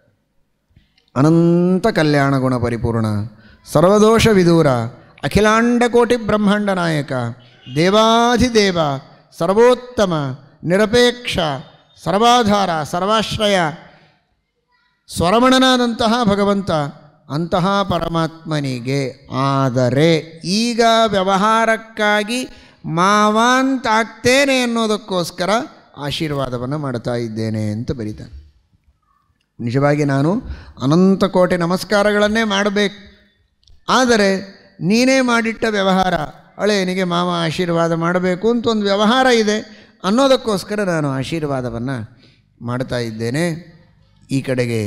ಅನಂತ ಕಲ್ಯಾಣ ಗುಣ ಪರಿಪೂರ್ಣ ಸರ್ವದೋಷ ವಿದೂರ ಅಖಿಲಾಂಡ ಕೋಟಿ ಬ್ರಹ್ಮಾಂಡ ನಾಯಕ ದೇವಾಧಿದೇವ ಸರ್ವೋತ್ತಮ ನಿರಪೇಕ್ಷ ಸರ್ವಾಧಾರ ಸರ್ವಾಶ್ರಯ ಸ್ವರಮಣನಾದಂತಹ ಭಗವಂತ ಅಂತಹ ಪರಮಾತ್ಮನಿಗೆ ಆದರೆ ಈಗ ವ್ಯವಹಾರಕ್ಕಾಗಿ ಮಾವಾಂತಾಗ್ತೇನೆ ಅನ್ನೋದಕ್ಕೋಸ್ಕರ ಆಶೀರ್ವಾದವನ್ನು ಮಾಡ್ತಾ ಇದ್ದೇನೆ ಅಂತ ಬರೀತಾನೆ ನಿಜವಾಗಿ ನಾನು ಅನಂತ ಕೋಟಿ ನಮಸ್ಕಾರಗಳನ್ನೇ ಮಾಡಬೇಕು ಆದರೆ ನೀನೇ ಮಾಡಿಟ್ಟ ವ್ಯವಹಾರ ಹಳೆಯನಿಗೆ ಮಾವ ಆಶೀರ್ವಾದ ಮಾಡಬೇಕು ಅಂತ ಒಂದು ವ್ಯವಹಾರ ಇದೆ ಅನ್ನೋದಕ್ಕೋಸ್ಕರ ನಾನು ಆಶೀರ್ವಾದವನ್ನು ಮಾಡ್ತಾ ಇದ್ದೇನೆ ಈ ಕಡೆಗೆ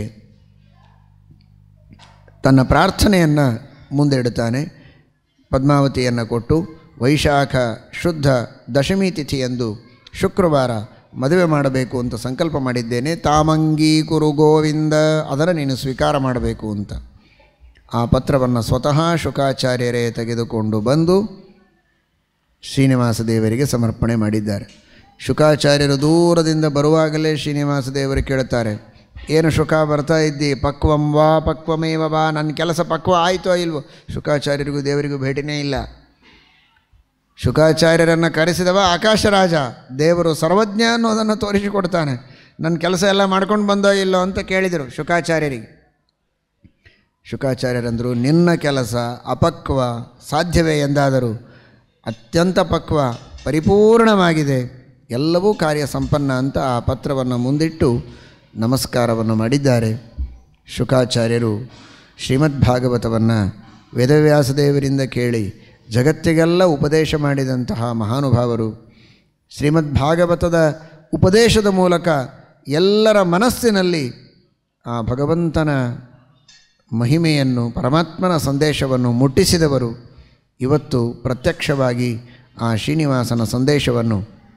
ತನ್ನ ಪ್ರಾರ್ಥನೆಯನ್ನು ಮುಂದಿಡುತ್ತಾನೆ ಪದ್ಮಾವತಿಯನ್ನು ಕೊಟ್ಟು ವೈಶಾಖ ಶುದ್ಧ ದಶಮಿ ತಿಥಿಯಂದು ಶುಕ್ರವಾರ ಮದುವೆ ಮಾಡಬೇಕು ಅಂತ ಸಂಕಲ್ಪ ಮಾಡಿದ್ದೇನೆ ತಾಮಂಗೀಕುರು ಗೋವಿಂದ ಅದನ್ನು ನೀನು ಸ್ವೀಕಾರ ಮಾಡಬೇಕು ಅಂತ ಆ ಪತ್ರವನ್ನು ಸ್ವತಃ ಶುಕಾಚಾರ್ಯರೇ ತೆಗೆದುಕೊಂಡು ಬಂದು ಶ್ರೀನಿವಾಸ ದೇವರಿಗೆ ಸಮರ್ಪಣೆ ಮಾಡಿದ್ದಾರೆ ಶುಕಾಚಾರ್ಯರು ದೂರದಿಂದ ಬರುವಾಗಲೇ ಶ್ರೀನಿವಾಸ ದೇವರು ಕೇಳುತ್ತಾರೆ ಏನು ಶುಕ ಬರ್ತಾ ಇದ್ದಿ ಪಕ್ವಂ ವಾ ಪಕ್ವಮೇವ ವಾ ನನ್ನ ಕೆಲಸ ಪಕ್ವ ಆಯಿತೋ ಇಲ್ವೋ ಶುಕಾಚಾರ್ಯರಿಗೂ ದೇವರಿಗೂ ಭೇಟಿನೇ ಇಲ್ಲ ಶುಕಾಚಾರ್ಯರನ್ನು ಕರೆಸಿದವ ಆಕಾಶರಾಜ ದೇವರು ಸರ್ವಜ್ಞ ಅನ್ನೋದನ್ನು ತೋರಿಸಿಕೊಡ್ತಾನೆ ನನ್ನ ಕೆಲಸ ಎಲ್ಲ ಮಾಡ್ಕೊಂಡು ಬಂದೋ ಇಲ್ಲೋ ಅಂತ ಕೇಳಿದರು ಶುಕಾಚಾರ್ಯರಿಗೆ ಶುಕಾಚಾರ್ಯರಂದರು ನಿನ್ನ ಕೆಲಸ ಅಪಕ್ವ ಸಾಧ್ಯವೇ ಎಂದಾದರೂ ಅತ್ಯಂತ ಪಕ್ವ ಪರಿಪೂರ್ಣವಾಗಿದೆ ಎಲ್ಲವೂ ಕಾರ್ಯ ಸಂಪನ್ನ ಅಂತ ಆ ಪತ್ರವನ್ನು ಮುಂದಿಟ್ಟು ನಮಸ್ಕಾರವನ್ನು ಮಾಡಿದ್ದಾರೆ ಶುಕಾಚಾರ್ಯರು ಶ್ರೀಮದ್ ಭಾಗವತವನ್ನು ವೇದವ್ಯಾಸದೇವರಿಂದ ಕೇಳಿ ಜಗತ್ತಿಗೆಲ್ಲ ಉಪದೇಶ ಮಾಡಿದಂತಹ ಮಹಾನುಭಾವರು ಶ್ರೀಮದ್ ಭಾಗವತದ ಉಪದೇಶದ ಮೂಲಕ ಎಲ್ಲರ ಮನಸ್ಸಿನಲ್ಲಿ ಆ ಭಗವಂತನ ಮಹಿಮೆಯನ್ನು ಪರಮಾತ್ಮನ ಸಂದೇಶವನ್ನು ಮುಟ್ಟಿಸಿದವರು ಇವತ್ತು ಪ್ರತ್ಯಕ್ಷವಾಗಿ ಆ ಶ್ರೀನಿವಾಸನ ಸಂದೇಶವನ್ನು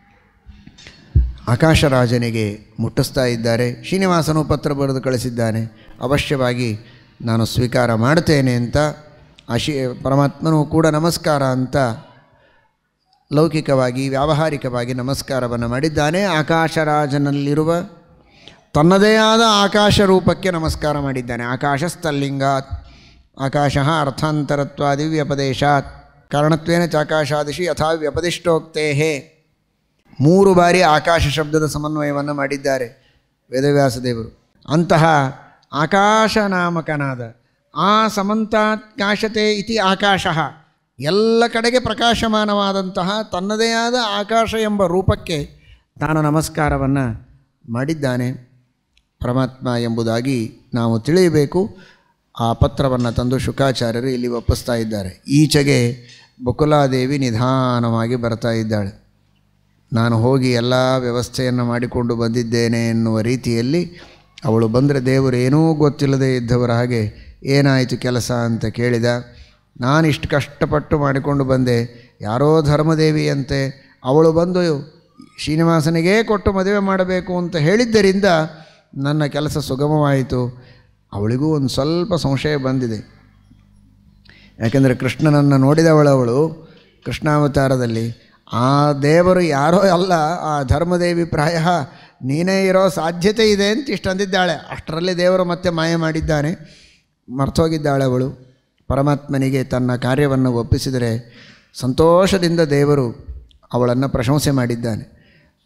ಆಕಾಶರಾಜನಿಗೆ ಮುಟ್ಟಿಸ್ತಾ ಇದ್ದಾರೆ ಶ್ರೀನಿವಾಸನು ಪತ್ರ ಬರೆದು ಕಳಿಸಿದ್ದಾನೆ ಅವಶ್ಯವಾಗಿ ನಾನು ಸ್ವೀಕಾರ ಮಾಡ್ತೇನೆ ಅಂತ ಆ ಶಿ ಪರಮಾತ್ಮನೂ ಕೂಡ ನಮಸ್ಕಾರ ಅಂತ ಲೌಕಿಕವಾಗಿ ವ್ಯಾವಹಾರಿಕವಾಗಿ ನಮಸ್ಕಾರವನ್ನು ಮಾಡಿದ್ದಾನೆ ಆಕಾಶರಾಜನಲ್ಲಿರುವ ತನ್ನದೇ ಆದ ಆಕಾಶ ರೂಪಕ್ಕೆ ನಮಸ್ಕಾರ ಮಾಡಿದ್ದಾನೆ ಆಕಾಶಸ್ಥಲ್ಲಿಂಗಾತ್ ಆಕಾಶ ಅರ್ಥಾಂತರತ್ವಾದಿ ವ್ಯಪದೇಶಾತ್ ಕಾರಣತ್ವೇನ ಚಾಕಾಶಾದಿಶಿ ಯಥಾ ವ್ಯಪದಿಷ್ಟೋಕ್ತೇ ಮೂರು ಬಾರಿ ಆಕಾಶ ಶಬ್ದದ ಸಮನ್ವಯವನ್ನು ಮಾಡಿದ್ದಾರೆ ವೇದವ್ಯಾಸದೇವರು ಅಂತಹ ಆಕಾಶ ನಾಮಕನಾದ ಆ ಸಮಂತಾತ್ಕಾಶತೆ ಇತಿ ಆಕಾಶ ಎಲ್ಲ ಕಡೆಗೆ ಪ್ರಕಾಶಮಾನವಾದಂತಹ ತನ್ನದೇ ಆದ ಆಕಾಶ ಎಂಬ ರೂಪಕ್ಕೆ ತಾನು ನಮಸ್ಕಾರವನ್ನು ಮಾಡಿದ್ದಾನೆ ಪರಮಾತ್ಮ ಎಂಬುದಾಗಿ ನಾವು ತಿಳಿಯಬೇಕು ಆ ಪತ್ರವನ್ನು ತಂದು ಶುಕಾಚಾರ್ಯರು ಇಲ್ಲಿ ಒಪ್ಪಿಸ್ತಾ ಇದ್ದಾರೆ ಈಚೆಗೆ ಬಕುಲಾದೇವಿ ನಿಧಾನವಾಗಿ ಬರ್ತಾ ಇದ್ದಾಳೆ ನಾನು ಹೋಗಿ ಎಲ್ಲ ವ್ಯವಸ್ಥೆಯನ್ನು ಮಾಡಿಕೊಂಡು ಬಂದಿದ್ದೇನೆ ಎನ್ನುವ ರೀತಿಯಲ್ಲಿ ಅವಳು ಬಂದರೆ ದೇವರು ಏನೂ ಗೊತ್ತಿಲ್ಲದೆ ಇದ್ದವರ ಹಾಗೆ ಏನಾಯಿತು ಕೆಲಸ ಅಂತ ಕೇಳಿದ ನಾನು ಇಷ್ಟು ಕಷ್ಟಪಟ್ಟು ಮಾಡಿಕೊಂಡು ಬಂದೆ ಯಾರೋ ಧರ್ಮದೇವಿಯಂತೆ ಅವಳು ಬಂದು ಶ್ರೀನಿವಾಸನಿಗೇ ಕೊಟ್ಟು ಮದುವೆ ಮಾಡಬೇಕು ಅಂತ ಹೇಳಿದ್ದರಿಂದ ನನ್ನ ಕೆಲಸ ಸುಗಮವಾಯಿತು ಅವಳಿಗೂ ಒಂದು ಸ್ವಲ್ಪ ಸಂಶಯ ಬಂದಿದೆ ಯಾಕೆಂದರೆ ಕೃಷ್ಣನನ್ನು ನೋಡಿದವಳವಳು ಕೃಷ್ಣಾವತಾರದಲ್ಲಿ ಆ ದೇವರು ಯಾರೋ ಅಲ್ಲ ಆ ಧರ್ಮದೇವಿ ಪ್ರಾಯ ನೀನೇ ಇರೋ ಸಾಧ್ಯತೆ ಇದೆ ಅಂತ ಇಷ್ಟು ಅಂದಿದ್ದಾಳೆ ಅಷ್ಟರಲ್ಲಿ ದೇವರು ಮತ್ತೆ ಮಾಯ ಮಾಡಿದ್ದಾನೆ ಮರ್ತೋಗಿದ್ದಾಳೆ ಅವಳು ಪರಮಾತ್ಮನಿಗೆ ತನ್ನ ಕಾರ್ಯವನ್ನು ಒಪ್ಪಿಸಿದರೆ ಸಂತೋಷದಿಂದ ದೇವರು ಅವಳನ್ನು ಪ್ರಶಂಸೆ ಮಾಡಿದ್ದಾನೆ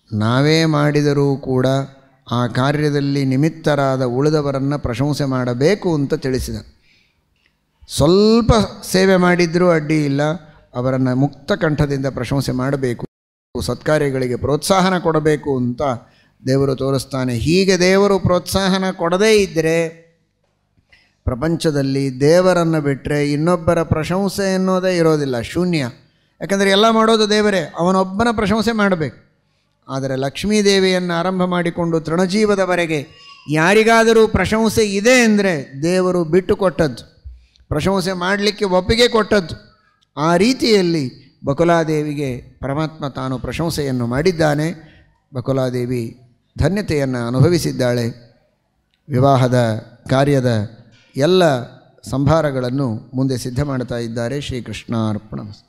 ನಾವೇ ಮಾಡಿದರೂ ಕೂಡ ಆ ಕಾರ್ಯದಲ್ಲಿ ನಿಮಿತ್ತರಾದ ಉಳಿದವರನ್ನು ಪ್ರಶಂಸೆ ಮಾಡಬೇಕು ಅಂತ ತಿಳಿಸಿದ ಸ್ವಲ್ಪ ಸೇವೆ ಮಾಡಿದರೂ ಅಡ್ಡಿ ಇಲ್ಲ ಅವರನ್ನು ಮುಕ್ತ ಕಂಠದಿಂದ ಪ್ರಶಂಸೆ ಮಾಡಬೇಕು ಸತ್ಕಾರ್ಯಗಳಿಗೆ ಪ್ರೋತ್ಸಾಹನ ಕೊಡಬೇಕು ಅಂತ ದೇವರು ತೋರಿಸ್ತಾನೆ ಹೀಗೆ ದೇವರು ಪ್ರೋತ್ಸಾಹನ ಕೊಡದೇ ಇದ್ದರೆ ಪ್ರಪಂಚದಲ್ಲಿ ದೇವರನ್ನು ಬಿಟ್ಟರೆ ಇನ್ನೊಬ್ಬರ ಪ್ರಶಂಸೆ ಅನ್ನೋದೇ ಇರೋದಿಲ್ಲ ಶೂನ್ಯ ಯಾಕಂದರೆ ಎಲ್ಲ ಮಾಡೋದು ದೇವರೇ ಅವನೊಬ್ಬನ ಪ್ರಶಂಸೆ ಮಾಡಬೇಕು ಆದರೆ ಲಕ್ಷ್ಮೀದೇವಿಯನ್ನು ಆರಂಭ ಮಾಡಿಕೊಂಡು ತೃಣಜೀವದವರೆಗೆ ಯಾರಿಗಾದರೂ ಪ್ರಶಂಸೆ ಇದೆ ಅಂದರೆ ದೇವರು ಬಿಟ್ಟು ಕೊಟ್ಟದ್ದು ಪ್ರಶಂಸೆ ಮಾಡಲಿಕ್ಕೆ ಒಪ್ಪಿಗೆ ಕೊಟ್ಟದ್ದು ಆ ರೀತಿಯಲ್ಲಿ ಬಕುಲಾದೇವಿಗೆ ಪರಮಾತ್ಮ ತಾನು ಪ್ರಶಂಸೆಯನ್ನು ಮಾಡಿದ್ದಾನೆ ಬಕುಲಾದೇವಿ ಧನ್ಯತೆಯನ್ನು ಅನುಭವಿಸಿದ್ದಾಳೆ ವಿವಾಹದ ಕಾರ್ಯದ ಎಲ್ಲ ಸಂಭಾರಗಳನ್ನು ಮುಂದೆ ಸಿದ್ಧ ಮಾಡ್ತಾ ಇದ್ದಾರೆ ಶ್ರೀಕೃಷ್ಣಾರ್ಪಣ